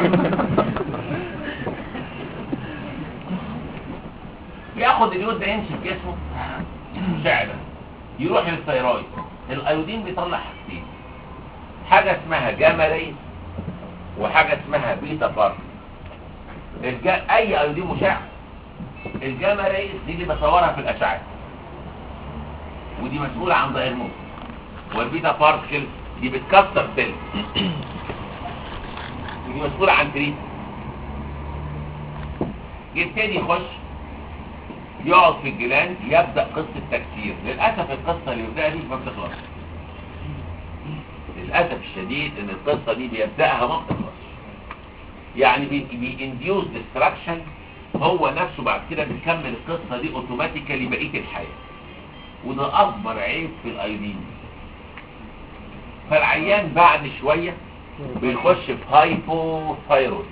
ياخد اليود ده يمشي في جسمه فعلا يروح للثيرويد الايودين بيطلع حاجتين حاجه اسمها جاما ريز وحاجه اسمها بيتا بارت الجا... اي ايودين مشع الجاما ريز دي اللي بصورها في الاشعه ودي مسؤوله عن دايجنوز والبيتا بارتكل دي بتكسر سيل ودي مسؤوله عن تريت يبتدي يخش يقعد في الجيلان يبدا قصه تكسير للاسف القصه اللي يبداها دي ما بتخلصش للاسف الشديد ان القصه دي بيبداها ما بتخلصش يعني بينديوز ديستراكشن هو نفسه بعد كده بيكمل القصه دي اوتوماتيكالي بقيه الحياه وده اكبر عيب في الايودين فالعيان بعد شويه بيخش في هايبوثايرويد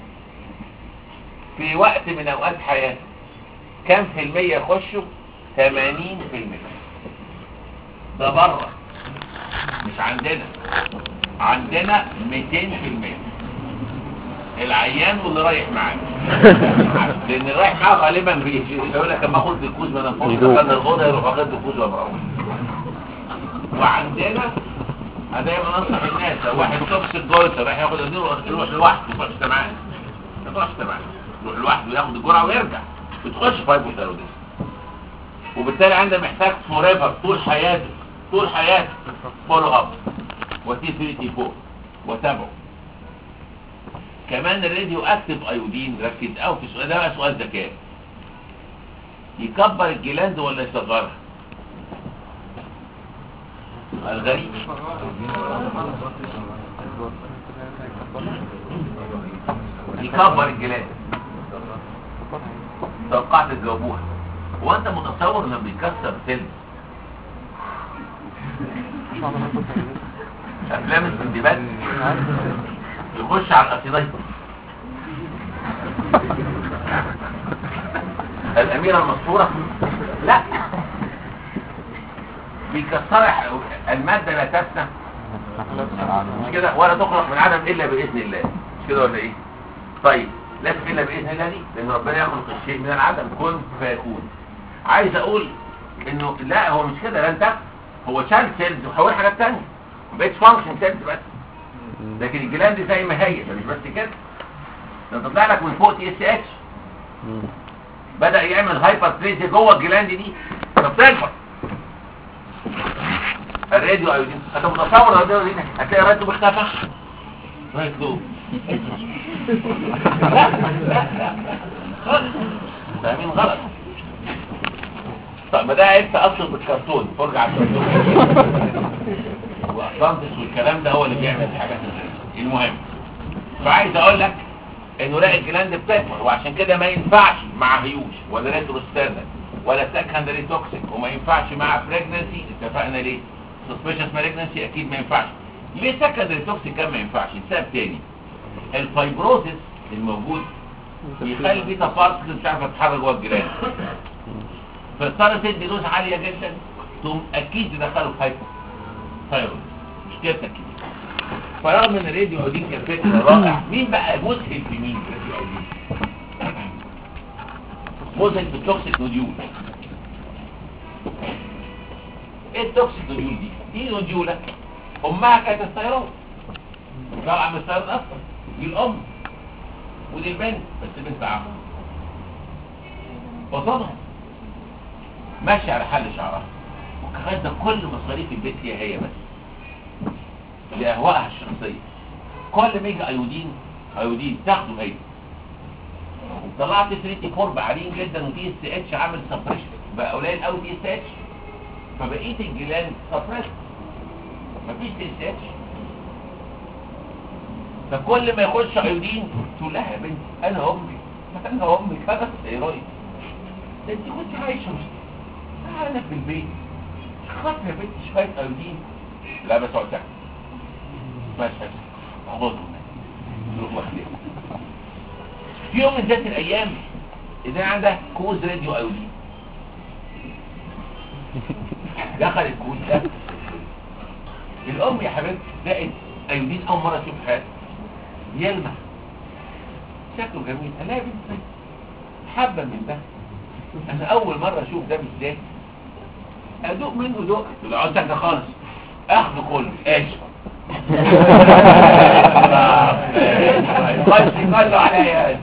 في وقت من اوقات حياته كم في المية يخشوا 80 في المية ده بره مش عندنا عندنا 200 في المية العيان واللي رايح معاه لان اللي رايح معاه غالبا بيجي يقول لك اما اخد الكوز ما نفوز دخلنا الاوضه يروح واخد الكوز ومروح وعندنا انا دايما انصح الناس لو واحد توكسيك جولت رايح ياخد الدواء يروح لوحده ما يروحش معاه ما يروحش معاه يروح لوحده ياخد الجرعه ويرجع بتخش في هايبوثايروديزم وبالتالي عندنا محتاج فور ايفر طول حياته طول حياته فولو اب وتي 3 تي 4 وتابعه كمان الراديو اكتف ايودين ركز قوي في السؤال ده بقى سؤال ذكاء يكبر الجلاند ولا يصغرها سؤال غريب يكبر الجلاند توقعت تجاوبوها هو انت متصور انه بيكسر سيلز افلام السندباد يخش على الاسيدايت الاميره المسطوره لا بيكسر الماده لا تفنى مش كده ولا تخلق من عدم الا باذن الله مش كده ولا ايه طيب لازم الا باذن الله دي لان ربنا يخلق الشيء من العدم كن فيكون عايز اقول انه لا هو مش كده لا انت هو شال سيلز وحول حاجات ثانيه ما بقتش فانكشن سيلز بس لكن الجلاند زي ما هي ده مش بس كده ده تطلع لك من فوق تي اس اتش بدا يعمل هايبر بليزيا جوه الجلاند دي فبتكبر الراديو ايودين انت متصور الراديو ايودين هتلاقي الراديو اختفى راديو لا لا لا خالص فاهمين غلط طب ما ده عيب تأثر بالكرتون فرجع على الكرتون واطلانتس والكلام ده هو اللي بيعمل الحاجات دي المهم فعايز اقول لك انه لا الجلاند بتكبر وعشان كده ما ينفعش مع هيوش ولا ريتروسترنال ولا سكندري توكسيك وما ينفعش مع بريجنسي اتفقنا ليه سسبيشس مالجنسي اكيد ما ينفعش ليه سكندري توكسيك كان ما ينفعش لسبب تاني الفايبروزس الموجود بيخلي البيتا بارتكلز مش عارفه تتحرك جوه الجلاند فاضطر تدي دوز عاليه جدا تقوم اكيد تدخله في هايبو ثايرويد مشكلتك كده فرغم ان الراديو اودين كان فكر رائع مين بقى مسهل في مين الراديو اودين مسهل في التوكسيك نوديول ايه التوكسيك نوديول دي دي نوديوله امها كانت الثيرويد طبعا من الثيرويد اصلا دي الام ودي البنت بس البنت عمى قصادها ماشي على حل شعرها وكمان ده كل مصاريف البيت هي هي بس لأهوائها الشخصية كل ما يجي ايودين ايودين تاخده هي وطلعت 3 كورب عاليين جدا ودي اس اتش عامل سبريشن بقى قليل قوي دي اس اتش فبقيه الجلاند سبريشن مفيش دي اس اتش فكل ما يخش ايودين تقول لها يا بنتي انا امي انا امي كانت ثيرويد ده انت كنت عايشه مش انا في البيت خاطر يا بنتي شويه ايودين لا بس اقعد ساكت ماشي احفظهم نروح واخدين في يوم من ذات الايام اذا عندها كوز راديو ايودين دخل الكوز ده الام يا حبيبتي لقت ايودين اول مره تشوف حياتها يلمع شكله جميل قال لها يا بنتي حبه من ده انا اول مره اشوف ده بالذات ادوق منه دوق لا عاوز ده خالص اخده كله ايش خش كله عليا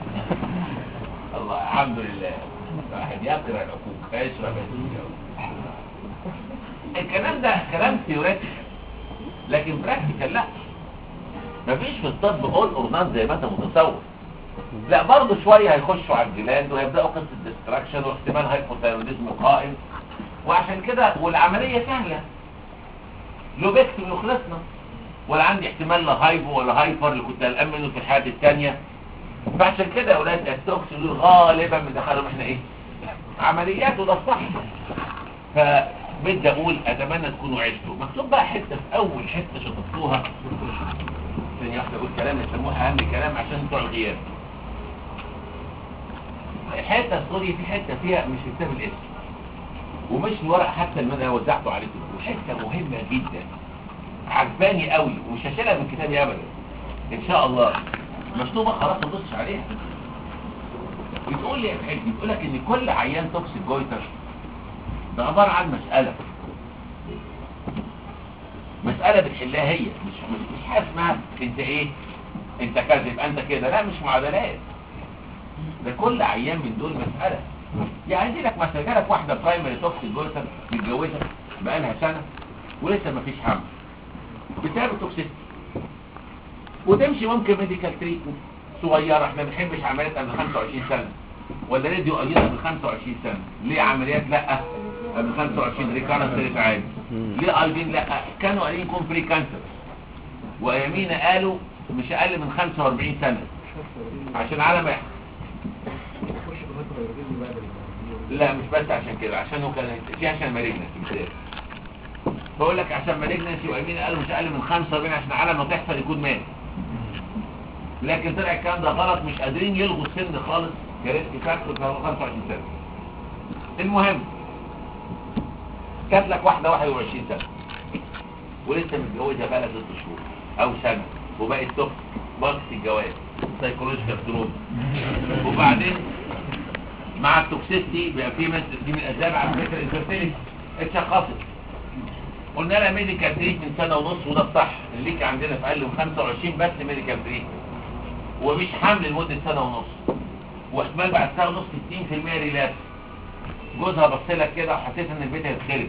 الله الحمد لله واحد يقرا العقوق اشرب الكلام ده كلام ثيوريتيكال لكن براكتيكال لا مفيش في الطب اول اور نان زي ما انت متصور لا برضه شويه هيخشوا على الجلاند ويبداوا قصه ديستراكشن واحتمال هايبوثايروديزم قائم وعشان كده والعمليه سهله لوبكتومي وخلصنا ولا عندي احتمال لا هايبو ولا هايبر اللي كنت قلقان منه في الحالات الثانيه فعشان كده يا اولاد التوكس دول غالبا بندخلهم احنا ايه عمليات وده الصح فبدي اقول اتمنى تكونوا عشتوا مكتوب بقى حته في اول حته شطبتوها ثانيه واحده اقول كلام يسموه اهم كلام عشان بتوع الغياب الحته سوري في حته فيها مش في كتاب الاسم ومش الورق حتى اللي انا وزعته عليكم وحته مهمه جدا عجباني قوي ومش هشيلها من كتابي ابدا ان شاء الله مكتوبه خلاص ما تبصش عليها بتقول لي يا حبيبي بتقول لك ان كل عيان توكسيك جويتر ده عباره عن مساله مساله بتحلها هي مش مش مش حاجه اسمها انت ايه انت كذا يبقى انت كده لا مش معادلات ده كل عيان من دول مساله يعني دي لك مثلا جالك واحده برايمري توكسيك جويتر متجوزه بقالها سنه ولسه ما فيش حمل بسبب التوكسيك وتمشي ممكن ميديكال تريتمنت صغيره احنا ما بنحبش عمليات قبل 25 سنه ولا راديو ايضا قبل 25 سنه ليه عمليات لا قبل 25 ريكارنس ريت عالي ليه ايضين لا كانوا قايلين يكون بري كانسر وايامينا قالوا مش اقل من 45 سنه عشان على ما يحصل لا مش بس عشان كده عشان هو كان في عشان مالجنسي مش ده بقول لك عشان مالجنسي وامين قالوا مش اقل من 45 عشان على ما تحصل يكون مات لكن طلع الكلام ده غلط مش قادرين يلغوا السن خالص كريسك فاكتور فهو 25 سنه المهم جات لك واحده 21 سنه ولسه متجوزه بقى لها 6 شهور او سنه وبقت توكس وقت الجواز سايكولوجيكال تروما وبعدين مع التوكسيستي بقى في من دي من الاسباب على فكره الانفيرتيليتي اتشخصت قلنا لها ميديكال تريتمنت سنه ونص وده الصح اللي ليك عندنا في اقل من 25 بس ميديكال تريتمنت ومش حمل لمده سنه ونص واحتمال بعد سنه ونص 60% ريلابس جوزها بص لك كده وحسيت ان البيت هيتخرب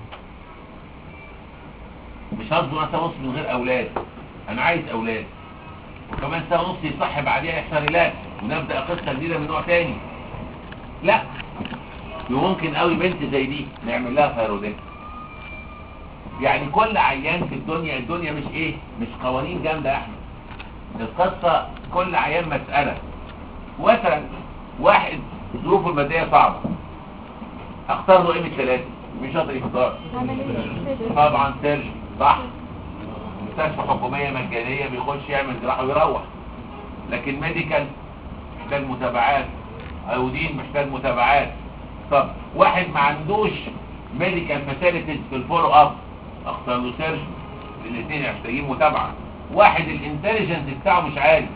مش هصبر انا سنه ونص من غير اولاد انا عايز اولاد وكمان سنه ونص يصح بعديها يحصل ريلابس ونبدا قصه جديده من نوع تاني لا وممكن قوي بنت زي دي نعمل لها ثيرودكت يعني كل عيان في الدنيا الدنيا مش ايه مش قوانين جامده يا احمد القصه كل عيان مساله مثلا واحد ظروفه الماديه صعبه اختار له ايه من الثلاثه مش شاطر يختار عملية طبعا سيرجن صح مستشفى حكوميه مجانيه بيخش يعمل جراحه ويروح لكن ميديكال محتاج متابعات ايودين محتاج متابعات طب واحد ما عندوش ميديكال فاسيلتيز في الفولو اب اختار له سيرجن الاثنين محتاجين متابعه واحد الانتليجنس بتاعه مش عالي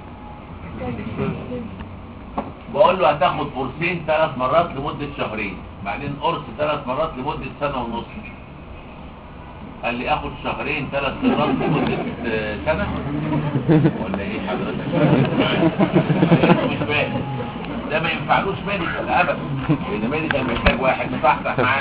بقول له هتاخد قرصين ثلاث مرات لمدة شهرين بعدين قرص ثلاث مرات لمدة سنة ونص قال لي اخد شهرين ثلاث مرات لمدة آه، سنة ولا ايه حضرتك مش فاهم ده ما ينفعلوش ميديكال ابدا لان ميديكال محتاج واحد مصحصح معاه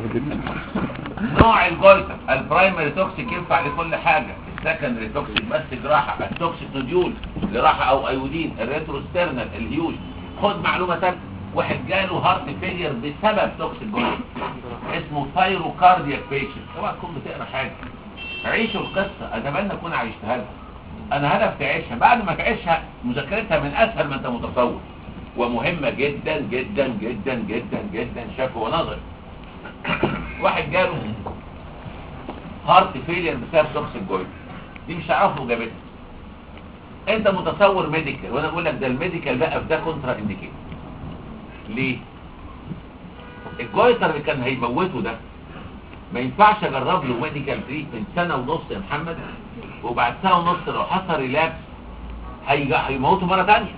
نوع الجويتر البرايمري توكسيك ينفع لكل حاجة السكندري توكسيك بس جراحة التوكسيك نوديول جراحة او ايودين الريتروسترنال الهيوج خد معلومة ثالثة واحد جاله هارت فيلير بسبب توكسيك جويتر اسمه ثايروكاردياك بيشنت اوعى تكون بتقرا حاجة عيشوا القصة اتمنى اكون عيشتها لها انا هدف تعيشها بعد ما تعيشها مذاكرتها من اسهل ما انت متصور ومهمة جدا جدا جدا جدا جدا شكوى ونظر واحد جاله هارت فيلير بسبب توكسيك جويتر دي مش هعرفه اجابتها انت متصور ميديكال وانا اقول لك ده الميديكال بقى في ده كونترا انديكيت ليه الجويتر اللي كان هيموته ده ما ينفعش اجرب له ميديكال تريتمنت سنه ونص يا محمد وبعد سنه ونص لو حصل ريلابس هيجي هيموته مره ثانيه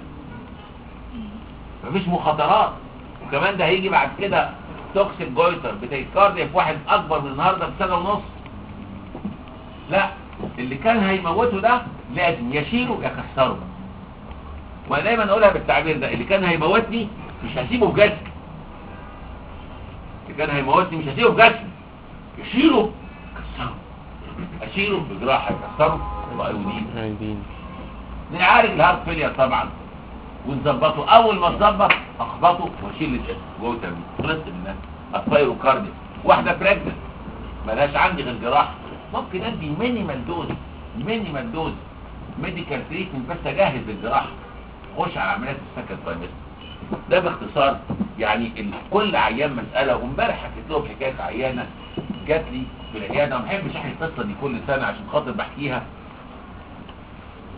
مفيش مخاطرات وكمان ده هيجي بعد كده توكسيك جويتر بتيكارديا في واحد اكبر من النهارده بسنه ونص لا اللي كان هيموته ده لازم يشيله يكسره وانا دايما اقولها بالتعبير ده اللي كان هيموتني مش هسيبه في جسمي اللي كان هيموتني مش هسيبه في جسمي يشيله يكسره اشيله بجراحه يكسره بايودين عايزين نعالج الهارت فيلير طبعا ونظبطه اول ما تظبط اخبطه واشيل الاسم جوه تمرين خلصت منها الثايروكارديا واحده بريجننت ملهاش عندي غير جراحه ممكن ادي مينيمال دوز مينيمال دوز ميديكال تريتمنت بس اجهز للجراحه خش على عمليات السكند ترايمستر ده باختصار يعني ال- كل عيان مساله وامبارح حكيت لهم حكايه عيانه جات لي في العياده ما بحبش احكي القصه دي كل سنه عشان خاطر بحكيها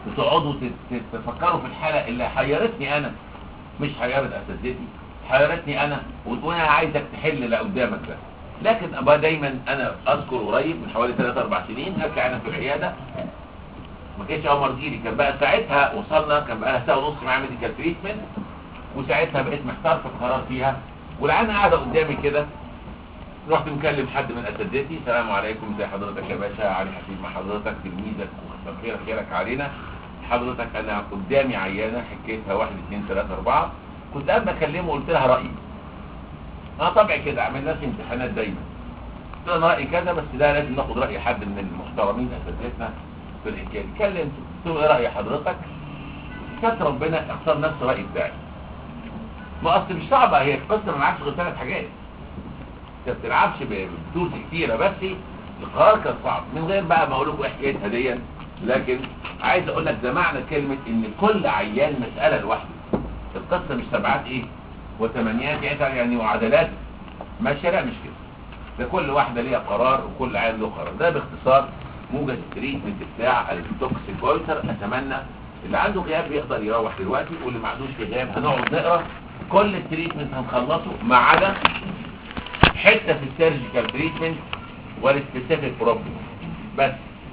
وتقعدوا تت- تت- تفكروا في الحالة اللي حيرتني انا مش حيرت اساتذتي حيرتني انا وتقول انا عايزك تحل اللي قدامك ده لكن ابقى دايما انا اذكر قريب من حوالي 3 4 سنين ارجع انا في العياده ما كانش عمر جيلي كان بقى ساعتها وصلنا كان بقى ساعه ونص معاه ميديكال تريتمنت وساعتها بقيت محتار في القرار فيها والعيانه قاعده قدامي كده رحت مكلم حد من اساتذتي السلام عليكم ازي حضرتك يا باشا علي حسين مع حضرتك تلميذك وكتر خيرك خيرك علينا حضرتك انا قدامي عيانه حكيتها واحد اثنين ثلاثه اربعه كنت قبل ما اكلمه قلت لها رايي انا طبعي كده اعمل نفسي امتحانات دايما قلت لها انا رايي كذا بس ده لازم ناخد راي حد من المحترمين اساتذتنا في الحكايه دي كلمت قلت له ايه راي حضرتك كانت ربنا اختار نفس الراي بتاعي ما اصل مش صعبه هي القصه ما معكش غير ثلاث حاجات انت ما بتلعبش بتولز كتيره بس القرار كان صعب من غير بقى ما اقول لكم ايه حكايتها دي لكن عايز اقول لك جمعنا كلمه ان كل عيان مساله لوحده القصه مش سبعات ايه وثمانيات يعني يعني وعدلات ماشيه لا مش كده ده كل واحده ليها قرار وكل عيان له قرار ده باختصار موجز التريتمنت بتاع التوكسيكولتر اتمنى اللي عنده غياب يقدر يروح دلوقتي واللي ما عندوش غياب هنقعد نقرا كل التريتمنت هنخلصه ما عدا حته في السيرجيكال تريتمنت والسبيسيفيك بروبلم بس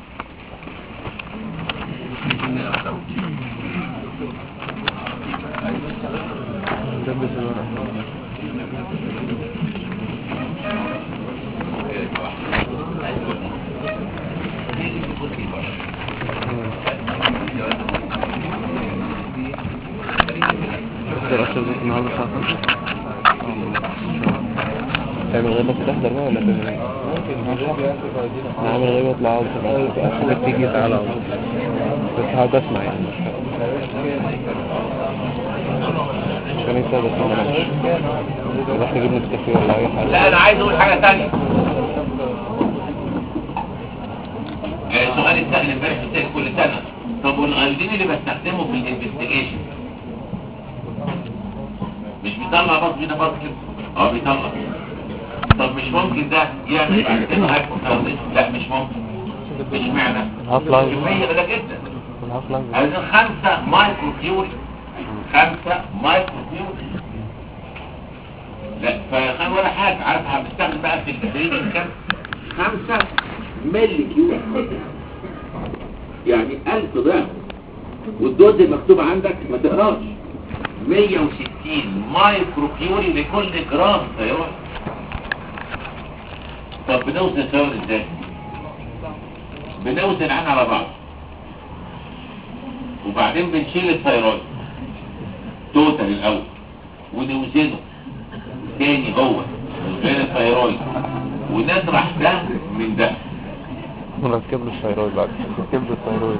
نقرا سوا. دبس الورق دراسة زيت النهارده الساعة 12 تعمل غيبة تحضر بقى ولا تعمل ايه؟ نعمل غيبة اطلع اقعد في الأرض. خليك تيجي تعالى اقعد. بس هقعد اسمع يعني مش هننسى بس ما نمشي نروح نجيب نسكافيه ولا اي حاجة لا انا عايز اقول حاجه ثانيه سؤال السهل امبارح بتاعي كل سنه طب والغالبين اللي بستخدمه في الانفستيجيشن مش بيطلع بس بينا بس كده اه بيطلع طب مش ممكن ده يعمل بعد كده هايبوثايرويدزم لا مش ممكن مش معنى الهاف لايف كمية قليلة جدا الهاف لايف عايزين خمسة مايكرو كيوري خمسة مايكرو كيوري لا فخان ولا حاجة عارف هنستخدم بقى في التدريب كام خمسة ملي كيوري يعني ألف ضعف والدوز المكتوب عندك ما تقراش 160 مايكرو كيوري لكل جرام ثيرويد طب بنوزن الثيرويد ازاي؟ بنوزن عنها على بعض وبعدين بنشيل الثيرويد توتال الاول ونوزنه تاني هو من غير الثيرويد ونطرح ده من ده ونركب له الثيرويد بعد نركب له الثيرويد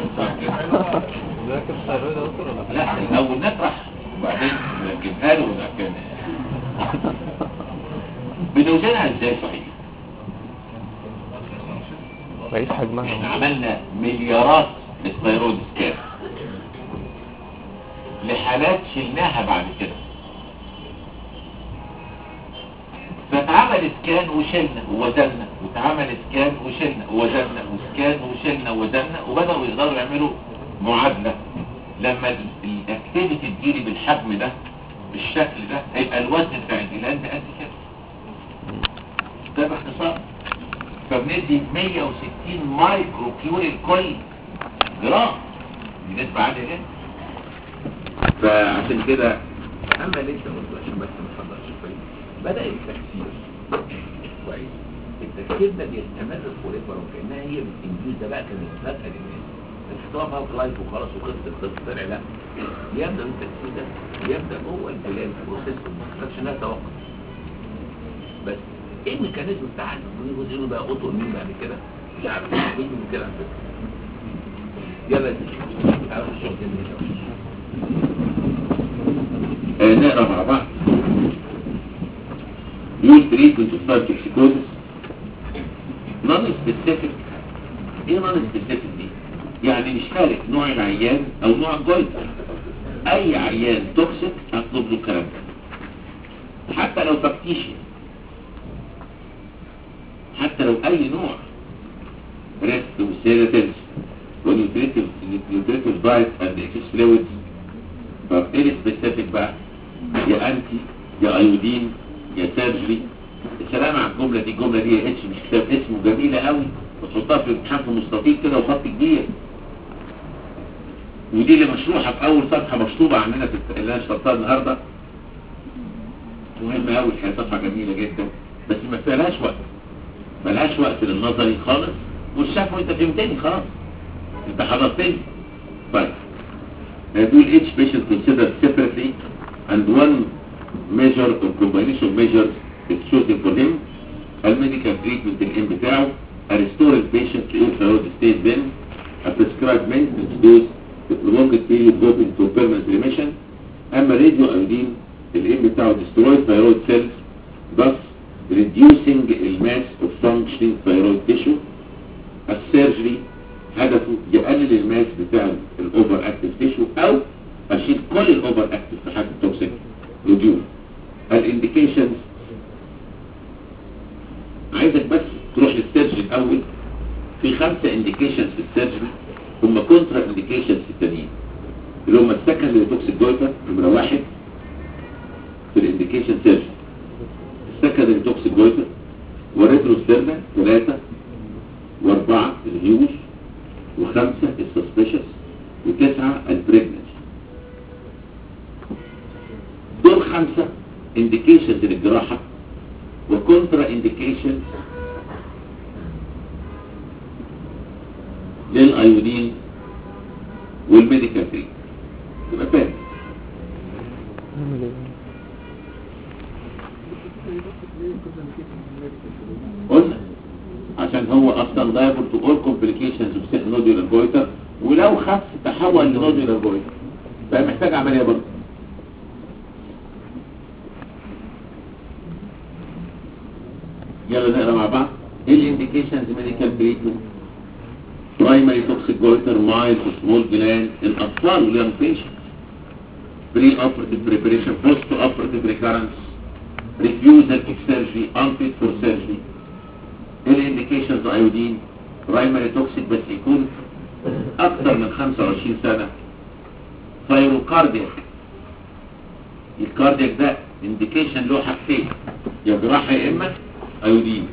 ذاكر الثيرويد يا دكتور ولا لا الاول نطرح وبعدين نركبها له ونركبها بنوزنها ازاي صحيح بقيس حجمها احنا عملنا مليارات الثيرويد سكان لحالات شلناها بعد كده فاتعمل سكان وشلنا ووزننا واتعمل سكان وشلنا ووزننا وسكان وشلنا ووزننا وبدأوا يقدروا يعملوا معادلة لما الاكتيفيتي تجيلي بالحجم ده بالشكل ده هيبقى الوزن بتاع الجلاند قد كده ده باختصار فبندي 160 مايكرو كيوري لكل جرام دي نسبة عالية جدا فعشان كده اما اللي انت قلته عشان بس ما تحضرش كويس بدأ التكسير كويس التكسير ده بيستمر فوريفر وكأنها هي بالانجليز ده بقى كانت فجأة للناس الخطاب هاف لايف وخلاص وخلصت القصة طلع لا يبدأ التكسير ده يبدأ جوه البلاد بروسيس ما توقف بس ايه الميكانيزم بتاع الجزء بقى اوتو مين بعد كده مش عارف مين من كده على فكره يلا دي تعالوا نشوف دي نقرا مع بعض يوز تريتمنت اوف توكسيكوزس نون سبيسيفيك ايه نون سبيسيفيك دي يعني مش فارق نوع العيان او نوع الجلطه اي عيان توكسيك اطلب له الكلام ده حتى لو فاكتيشن حتى لو اي نوع ريست وسيراتينز ونيوتريتيف نيوتريتيف دايت اند اكسس فلويدز طب ايه السبيسيفيك بقى يا انتي يا ايودين يا سيرجري السلام على الجمله دي الجمله دي اتش مش كتاب اسمه جميله قوي وتحطها في الامتحان في مستطيل كده وخط كبير ودي اللي مشروحه في اول صفحه مشطوبه عندنا في الت- اللي انا شرحتها النهارده مهمه قوي الحقيقه صفحه جميله جدا بس ما فيهاش وقت ملهاش وقت للنظري خالص والشفوي انت فهمتني خلاص انت حضرتني طيب هدول each patient considered separately and one measure or combination of measures is chosen for him الميديكال تريتمنت الام بتاعه a restored patient to ill thyroid state then a prescribed maintenance dose to prolonged period hoping to permanent remission اما راديو ايودين الام بتاعه destroy thyroid cells thus reducing the mass of functioning thyroid tissue السيرجري هدفه يقلل الماس بتاع الاوفر اكتف تيشو او اشيل كل الاوفر اكتف في حاجه توكسيك ريديو الانديكيشنز عايزك بس تروح للسيرجري الاول في خمسه انديكيشنز في السيرجري هم كونترا انديكيشنز التانيين اللي هم السكندري توكسيك جويتر نمره واحد في الانديكيشن سيرجري السكندري توكسيك جويتر والريتروستيرنا ثلاثه واربعة الهيوش وخمسة السسبشس وتسعة البريجنس دول خمسة انديكيشنز للجراحة وكونترا انديكيشنز للايودين والميديكال تريت تبقى فاهم نعمل ايه قلنا عشان هو اصلا liable to all complications of nodular goiter ولو خف تحول لنودولار goiter بقى محتاج عملية برضه يلا نقرا مع بعض ايه الانديكيشنز ميديكال تريتمنت برايمري توكسيك جويتر مايل سمول جلاند الاطفال واليونج بيشنت بري اوبرتيف بريبريشن بوست اوبرتيف ريكارنس ريفيوزال اوف سيرجري unfit فور سيرجري الانديكيشنز ايودين برايمري توكسيك بس يكون اكتر من 25 سنة ثايروكاردياك الكاردياك ده انديكيشن له حاجتين يا جراحة يا اما ايودين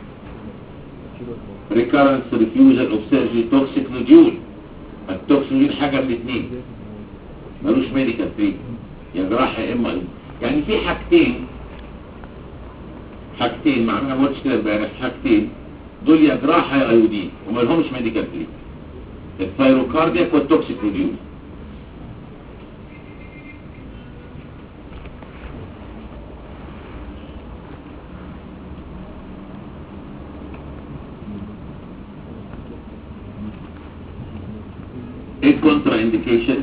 ريكارنس ريفيوزال اوف سيرجري توكسيك نوديول التوكسيك نوديول حاجة من الاثنين ملوش ميديكال تريت يا جراحة يا اما ايودين يعني في حاجتين حاجتين مع انا ما قلتش كده امبارح حاجتين دول يا جراحه يا ايودين وما لهمش ميديكال تريت الثايروكاردياك والتوكسيك ريديوز ايه الكونترا انديكيشنز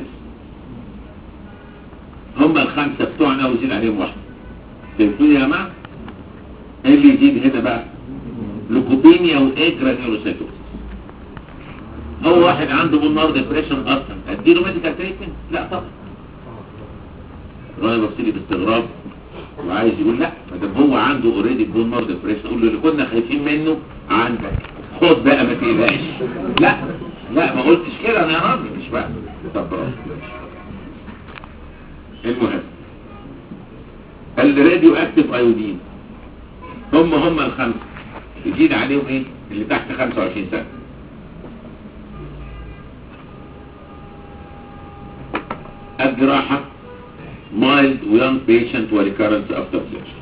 هم الخمسه بتوعنا وزيد عليهم واحده فهمتوني يا جماعه ايه اللي يزيد هنا بقى لوكوبينيا واجرانيولوسيتوس هو واحد عنده بولنار ديبريشن اصلا اديله ميديكال تريتمنت لا طبعا راي بصيلي باستغراب وعايز يقول لا ما دام هو عنده اوريدي بولنار ديبريشن اقول له اللي كنا خايفين منه عندك خد بقى ما تقلقش لا لا ما قلتش كده انا يا راجل مش بقى طب برافو. المهم الراديو اكتف ايودين هم هم الخمسة يزيد عليهم ايه اللي تحت 25 سنة الجراحة mild ويونج patient وريكارنس افتر سيرجري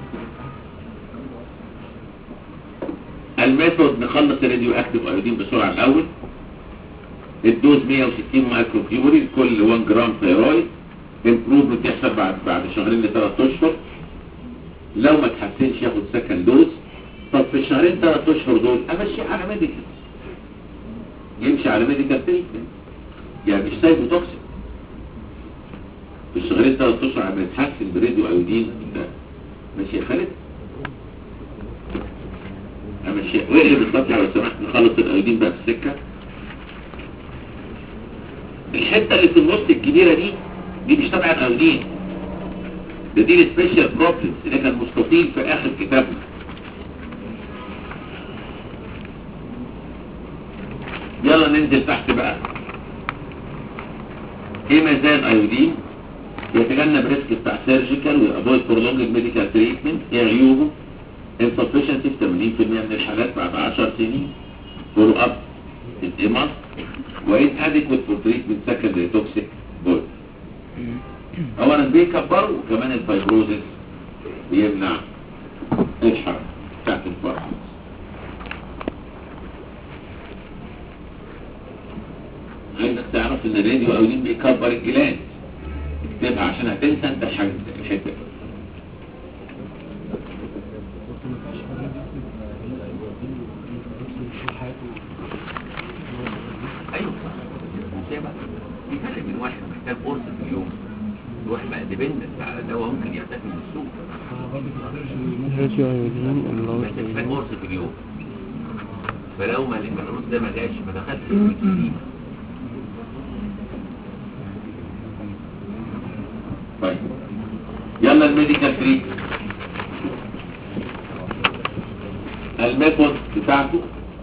الميثود نخلص الراديو اكتف ايودين بسرعة الاول الدوز 160 مايكرو كيوري كل 1 جرام ثيرويد امبروفمنت يحصل بعد بعد شهرين لثلاث اشهر لو ما تحسنش ياخد سكند دوز طب في الشهرين ثلاث اشهر دول امشي على ميديكال يمشي على ميديكال تريتمنت يعني مش سايبه توكسيك في الشهرين ثلاث اشهر عم يتحسن براديو ايودين ده ماشي يا خالد امشي واقلب الصفحه لو سمحت نخلص الايودين بقى في السكه الحته اللي في النص الكبيره دي دي مش تبع الايودين ده دي السبيشال بروبلمز اللي كان مستطيل في اخر كتابنا يلا ننزل تحت بقى ايه مزايا الايودين يتجنب ريسك بتاع سيرجيكال ويأفويد prolonged ميديكال تريتمنت ايه عيوبه insufficiency في 80% من الحالات بعد 10 سنين فولو اب الامر وإن adequate for treatment secondary toxic boil اولا بيكبر وكمان الفايبروزس بيمنع الحرق بتاعت الفرح عايزك تعرف ان الراديو اولين بيكبر الجلاند اكتبها عشان هتنسى انت الحاجة الحته دي. ايوه ازاي بقى في فرق بين واحد محتاج قرص في اليوم وواحد بقى ديبندنت على دواء ممكن يختفي من السوق راديو ايودين اللي هو محتاج محتاج قرص في اليوم فلو ما ما القرص ده ما جاش ما دخلش في الجديد طيب يلا الميديكال تريت الميثود بتاعته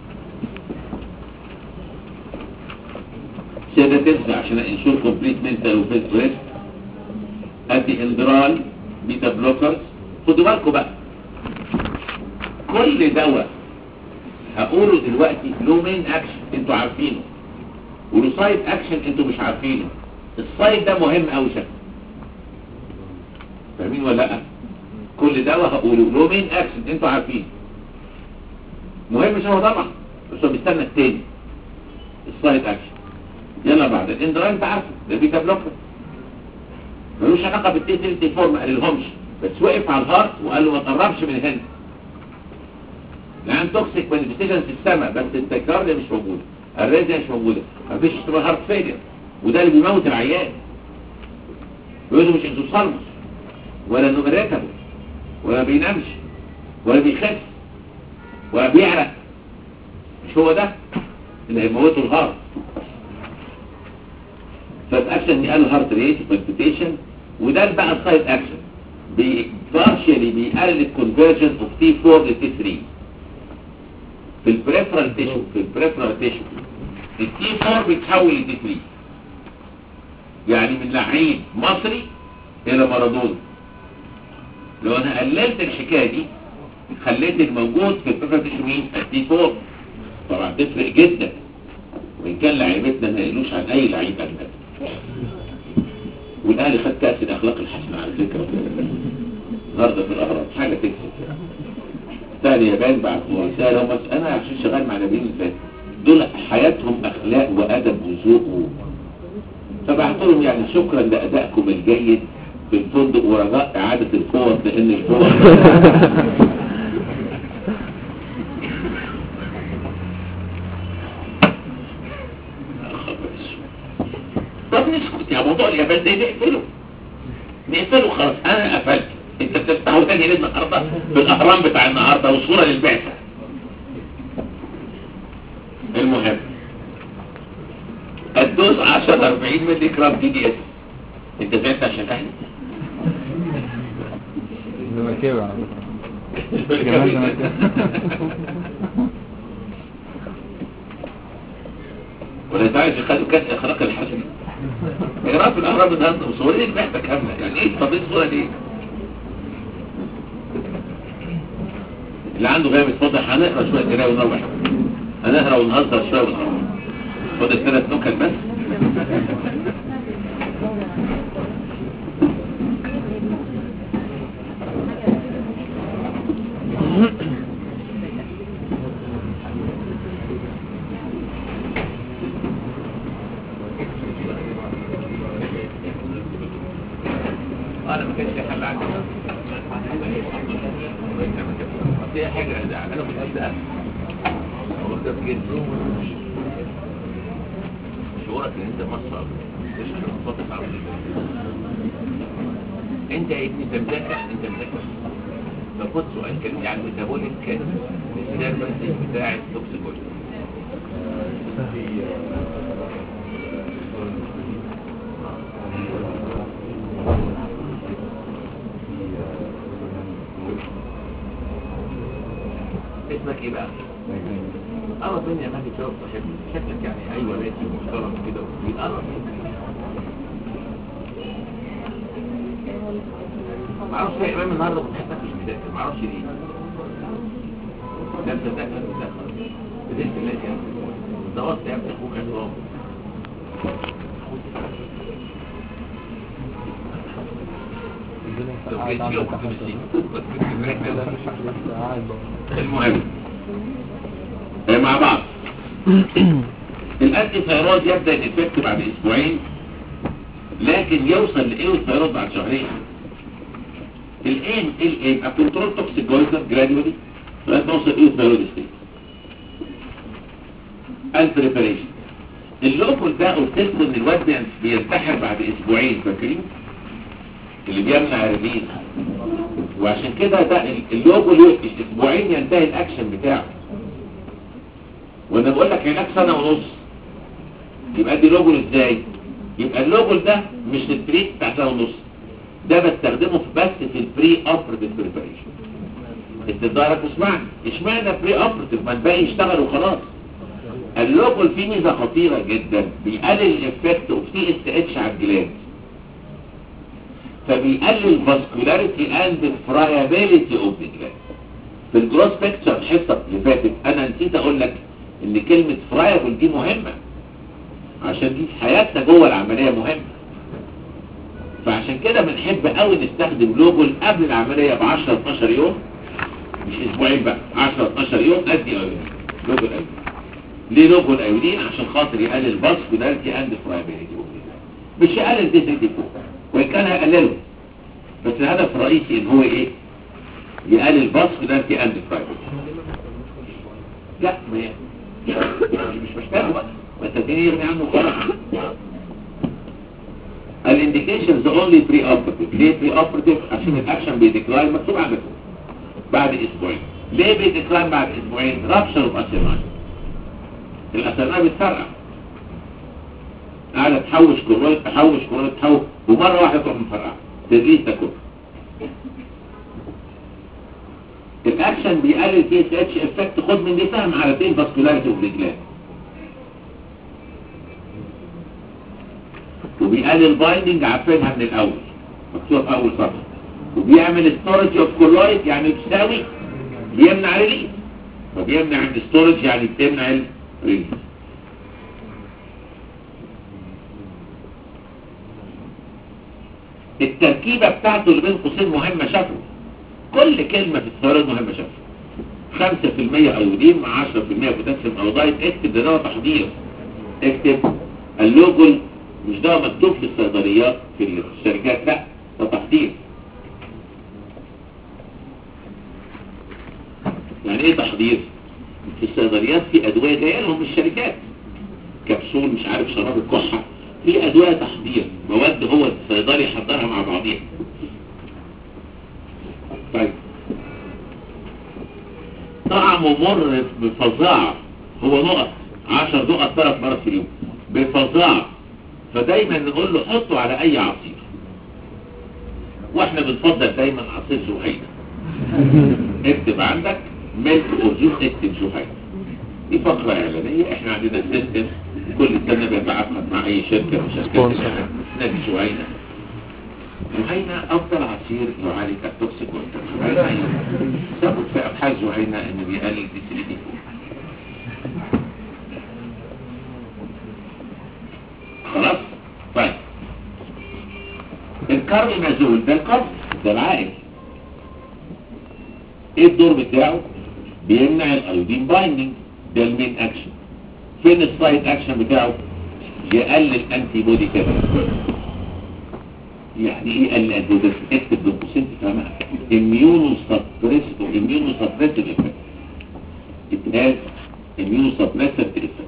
sedatives عشان انشور كومبليت منتال وفيز ريست ادي اندرال بيتا بلوكرز خدوا بالكم بقى كل دواء هقوله دلوقتي له مين اكشن انتوا عارفينه وله سايد اكشن انتوا مش عارفينه السايد ده مهم قوي شكله فاهمين ولا لا كل دواء هقوله له مين اكشن انتوا عارفينه مهم مش هو طبعا بس هو بيستنى التاني السايد اكشن يلا بعد الاندرال انت عارفه ده بيتا بلوكر ملوش علاقه بالتي 34 ما قاللهمش بس وقف على الهارت وقال له ما تقربش من هنا لان توكسيك مانيفستيشن في السماء بس التكرار ده مش موجود الريزه مش موجوده مفيش تبقى هارت فيلير وده اللي بيموت العيان يقول له مش انتوسالمس ولا انه مرتبه ولا بينامش ولا بيخس ولا بيعرق مش هو ده اللي هيموته الهارت فالاكشن دي قالوا هارت ريت بالبيتيشن وده بقى السايد اكشن بارشلي بيقلل الكونفرجن اوف تي 4 ل تي 3 في البريفرال تيشو في البريفرال تيشو التي 4 بيتحول لتي 3 يعني من لعيب مصري الى مارادونا لو انا قللت الحكايه دي خليت الموجود في البريفرال تيشو مين التي 4 طبعا تفرق جدا وان كان لعيبتنا ما يقلوش عن اي لعيب اجنبي والاهلي خد كاس الاخلاق الحسنه على فكره النهارده في الاهرام حاجه تكسب ثاني يابان بعد رساله بس انا عشان شغال مع نبيل اللي فات دول حياتهم اخلاق وادب وذوق و- فبعت لهم يعني شكرا لادائكم الجيد في الفندق ورجاء اعاده الفوط لان الفوط طب نسكت يا موضوع اليابان ده نقفله نقفله خلاص انا قفلت انت بتفتحه تاني ليه النهارده بالاهرام بتاع النهارده وصوره للبعثه المهم الدوز 10 40 مللي جرام دي دي اس انت زعلت عشان اهلي زملكاوي على فكرة كمان زملكاوي ولا تعرف خدوا كاس اخلاق الحسن اقرا في الاهرام النهارده وصورين البعثه كامله يعني ايه طب ايه الصوره دي اللي عنده غياب اتفضل هنقرا شويه قرايه ونروح هنقرا ونهزر شويه ونروح فاضل ثلاث نكت بس انا ما كانش لي حل عندي دي حاجه انا كنت ابدا وقت جدا شعورك ان انت مصر تشعر الخطط على انت يا ابني انت مذاكر انت مذاكر فخد سؤال كلمني عن الميتابوليك ديستربنس بتاع التوكسيكولوجي اسمك ايه بقى؟ قرب مني يا مهدي شوف صاحبي شكلك يعني ايوه ماشي محترم كده وطويل قرب مني ما اعرفش يا امام النهارده كنت حاسسك مش مذاكر ما اعرفش ليه لا مذاكر مذاكر بديت الله يا ده وقت يا ابني اخوك عصام طب جيت فيه وكنت مسيب المهم آه، مع بعض الانتي ثيرويد يبدا الافكت بعد اسبوعين لكن يوصل لايه الثيرويد بعد شهرين الايم الايم الكنترول توكسيك جويتر جراديولي لغايه ما اوصل ايه الثيرويد ستيت البريباريشن اللوكل ده قلت لكم ان الواد بينتحر بعد اسبوعين فاكرين اللي بيمنع الريليز وعشان كده ده اللوجو له اسبوعين ينتهي الاكشن بتاعه وانا بقول لك علاج سنه ونص يبقى دي لوجو ازاي يبقى اللوجو ده مش التريت بتاع سنه ونص ده بستخدمه في بس في البري اوبريتيف بريباريشن انت ضهرك واسمعني اشمعنى بري اوبريتيف ما الباقي يشتغل وخلاص اللوجو فيه ميزه خطيره جدا بيقلل الافكت اوف تي اس اتش على الجلاند فبيقلل فاسكولاريتي اند فرايابيليتي اوف ذا جلاند في الجروس بيكتشر الحصه اللي فاتت انا نسيت اقول لك ان كلمه فرايبل دي مهمه عشان دي في حياتنا جوه العمليه مهمه فعشان كده بنحب قوي نستخدم لوجو قبل العمليه ب 10 12 يوم مش اسبوعين بقى 10 12 يوم ادي ايودين لوجو الايودين ليه لوجو الايودين عشان خاطر يقلل فاسكولاريتي اند فرايابيليتي اوف ذا جلاند مش يقلل دي دي فوق وإن كان هيقلله بس الهدف الرئيسي ان هو ايه يقلل بصف ده في اند فرايبل لا ما هي مش محتاجه بقى ما انت تاني يغني عنه خلاص الانديكيشنز اونلي بري اوبرتيف ليه بري اوبرتيف عشان الاكشن بيديكلاين مكتوب عندكم بعد اسبوعين ليه بيديكلاين بعد اسبوعين رابشر اوف اسيرناي الاسيرناي بتفرقع قاعدة تحوش كروت تحوش كروت تحوش ومرة واحدة تروح مفرقعة تدريس تاكل الاكشن بيقلل تي اس اتش افكت خد من دي فهم حالتين فاسكولاريتي وبرجلان وبيقلل بايندنج عارفينها من الاول مكتوب في اول سطر وبيعمل ستورج اوف كولويد يعني تساوي بيمنع ريليز فبيمنع الستورج يعني بتمنع الريليز التركيبة بتاعته اللي بين قوسين مهمة شافه كل كلمة في الثيرويد مهمة شافه 5% ايودين مع 10% بوتاسيوم ايودايد اكتب ده دواء تحضير اكتب اللوجل مش دواء مكتوب في الصيدليات في الشركات لا ده تحضير يعني ايه تحضير في الصيدليات في ادوية جايه لهم من الشركات كبسول مش عارف شراب الكحة في ادوية تحضير مواد هو الصيدلي يحضرها مع بعضيها طيب طعمه مر بفظاعة هو نقط عشر نقط ثلاث مرات في اليوم بفظاعة فدايما نقول له حطه على اي عصير واحنا بنفضل دايما عصير جهينة اكتب عندك ملك وجوز اكتب جهينة دي فقرة اعلانية احنا عندنا سيستم كل سنة بيتعاقد مع اي شركة من شركات نادي جهينة جهينة افضل عصير يعالج التوكسيك والتوكسيك ثبت في ابحاث جهينة ان بيقلل ديسيليتي خلاص طيب الكاربينازول ده القصد ده العائل ايه الدور بتاعه بيمنع الايودين بايندينج ده المين اكشن فين السايد اكشن بتاعه يقلل انتي بودي كده يعني ايه يقلل انتي بودي اكتب بالقوسين تفهمها اميونو سبريسيف اميونو سبريسيف افكت it has immunosuppressive effect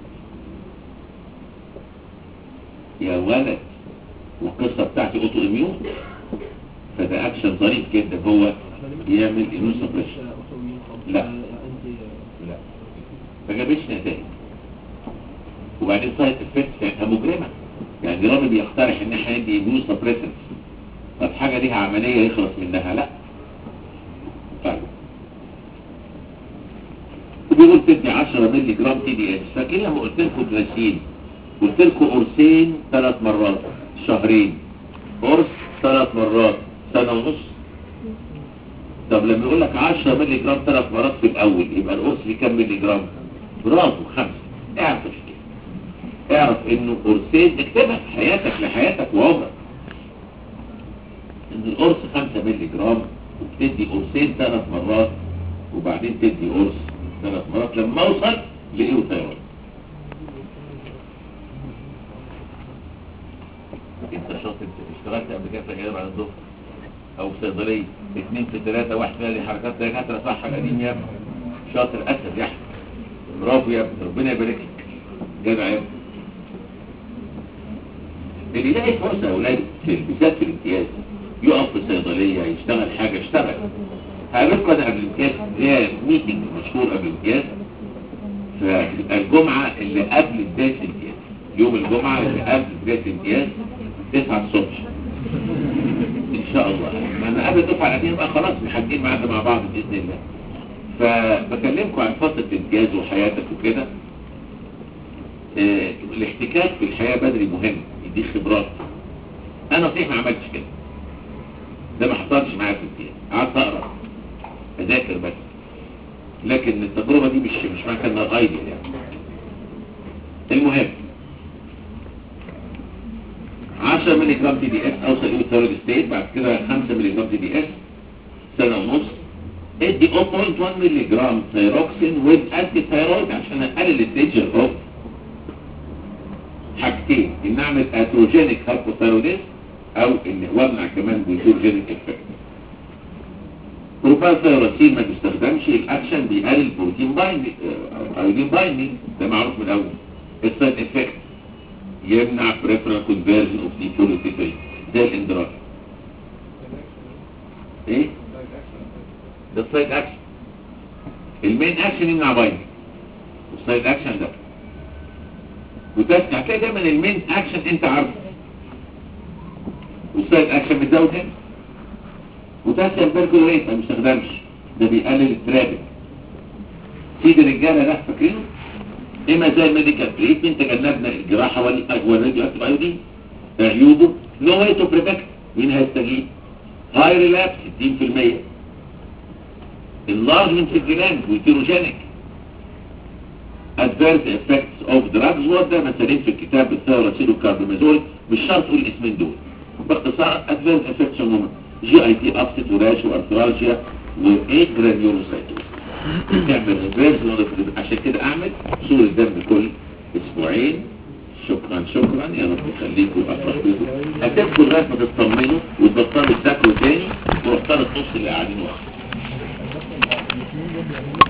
يا ولد والقصة بتاعتي اوتو اميون فده اكشن ظريف جدا هو يعمل اميون سبريشن لا لا ما جابش نتائج وبعدين سايد افكت بتاعتها مجرمه يعني راجل بيقترح ان احنا ندي اميون سبريسنت طب حاجه ليها عمليه يخلص منها لا طيب وبيقول تدي 10 مللي جرام تي دي اس فاكرين لما قلت لكم جلاسين قلت لكم قرصين ثلاث مرات شهرين قرص ثلاث مرات سنه ونص طب لما يقول لك 10 مللي جرام ثلاث مرات في الاول يبقى القرص فيه كام مللي جرام برافو خمسة اعرف كده اعرف انه قرصين اكتبها في حياتك لحياتك وعمرك ان القرص 5 مللي جرام وبتدي قرصين ثلاث مرات وبعدين تدي قرص ثلاث مرات لما اوصل لايوثايرويد انت شاطر اشتغلت قبل كده في العياده بعد الظهر او في صيدليه اثنين في ثلاثه واحد فيها لي حركات دكاتره صح القديم يا ابني شاطر اسد يا احمد برافو يا ابني ربنا يبارك لك جدع يا ابني اللي يلاقي فرصه يا اولاد في بالذات في الامتياز يقف في الصيدليه يشتغل حاجه اشتغل هقابلكم انا قبل الامتياز هي ميتنج مشهور قبل الامتياز فالجمعه اللي قبل بدايه الامتياز يوم الجمعه اللي قبل بدايه الامتياز 9 الصبح ان شاء الله ما انا قبل الدفعه القديمه يبقى خلاص محددين ميعاد مع بعض باذن الله فبكلمكم عن فتره الامتياز وحياتك وكده آه، الاحتكاك في الحياه بدري مهم يديك خبرات انا صحيح ما عملتش كده ده ما حصلش معايا في الامتياز قعدت اقرا اذاكر بس لكن التجربه دي مش مش معنى انها ايديال يعني المهم 10 مللي جرام تي دي اس اوصل الى ثيرد ستيت بعد كده 5 مللي جرام تي دي اس سنه ونص ادي 0.1 مللي جرام ثيروكسين ويز انتي ثيرويد عشان اقلل الدينجر اوف حاجتين ان اعمل اتروجينيك هايبوثيروديز او ان وامنع كمان بيوتروجينيك افكت بروبال ثيروسين ما بيستخدمش الاكشن بيقلل بروتين بايندينج ايودين بايندينج ده معروف من الاول السايد افكت يمنع بريفرال كونفرجن اوف دي بوليتيكال ده الاندراج ايه ده السايد اكشن المين اكشن يمنع بايندينج والسايد اكشن ده وتسمع هتلاقي دايما المين اكشن انت عارفه والسايد اكشن بتزود هنا وتسمع بيركولوريت ما بيستخدمش ده بيقلل الترابل سيد الرجاله ده فاكرينه اما زي الميديكال تريتمنت تجنبنا الجراحه والراديو اكتيف ايودين عيوبه نو واي تو بريفكت مين هيستجيب هاي ريلابس 60% enlargement في الجلاند ويتيروجينيك adverse effects of drugs وده مثالين في الكتاب الثوراسيل والكاربامازول مش شرط تقول الاسمين دول باختصار adverse effects عموما جي اي تي ابسط وراش وارثرالجيا وايه جرانيولوسايتوس تعمل ريفيرس عشان كده اعمل صورة دم كل اسبوعين شكرا شكرا يا رب يخليكم افرح بيكم هتبقوا لغايه ما تطمنوا وتبطلوا تذاكروا تاني واختاروا النص اللي قاعدين ورا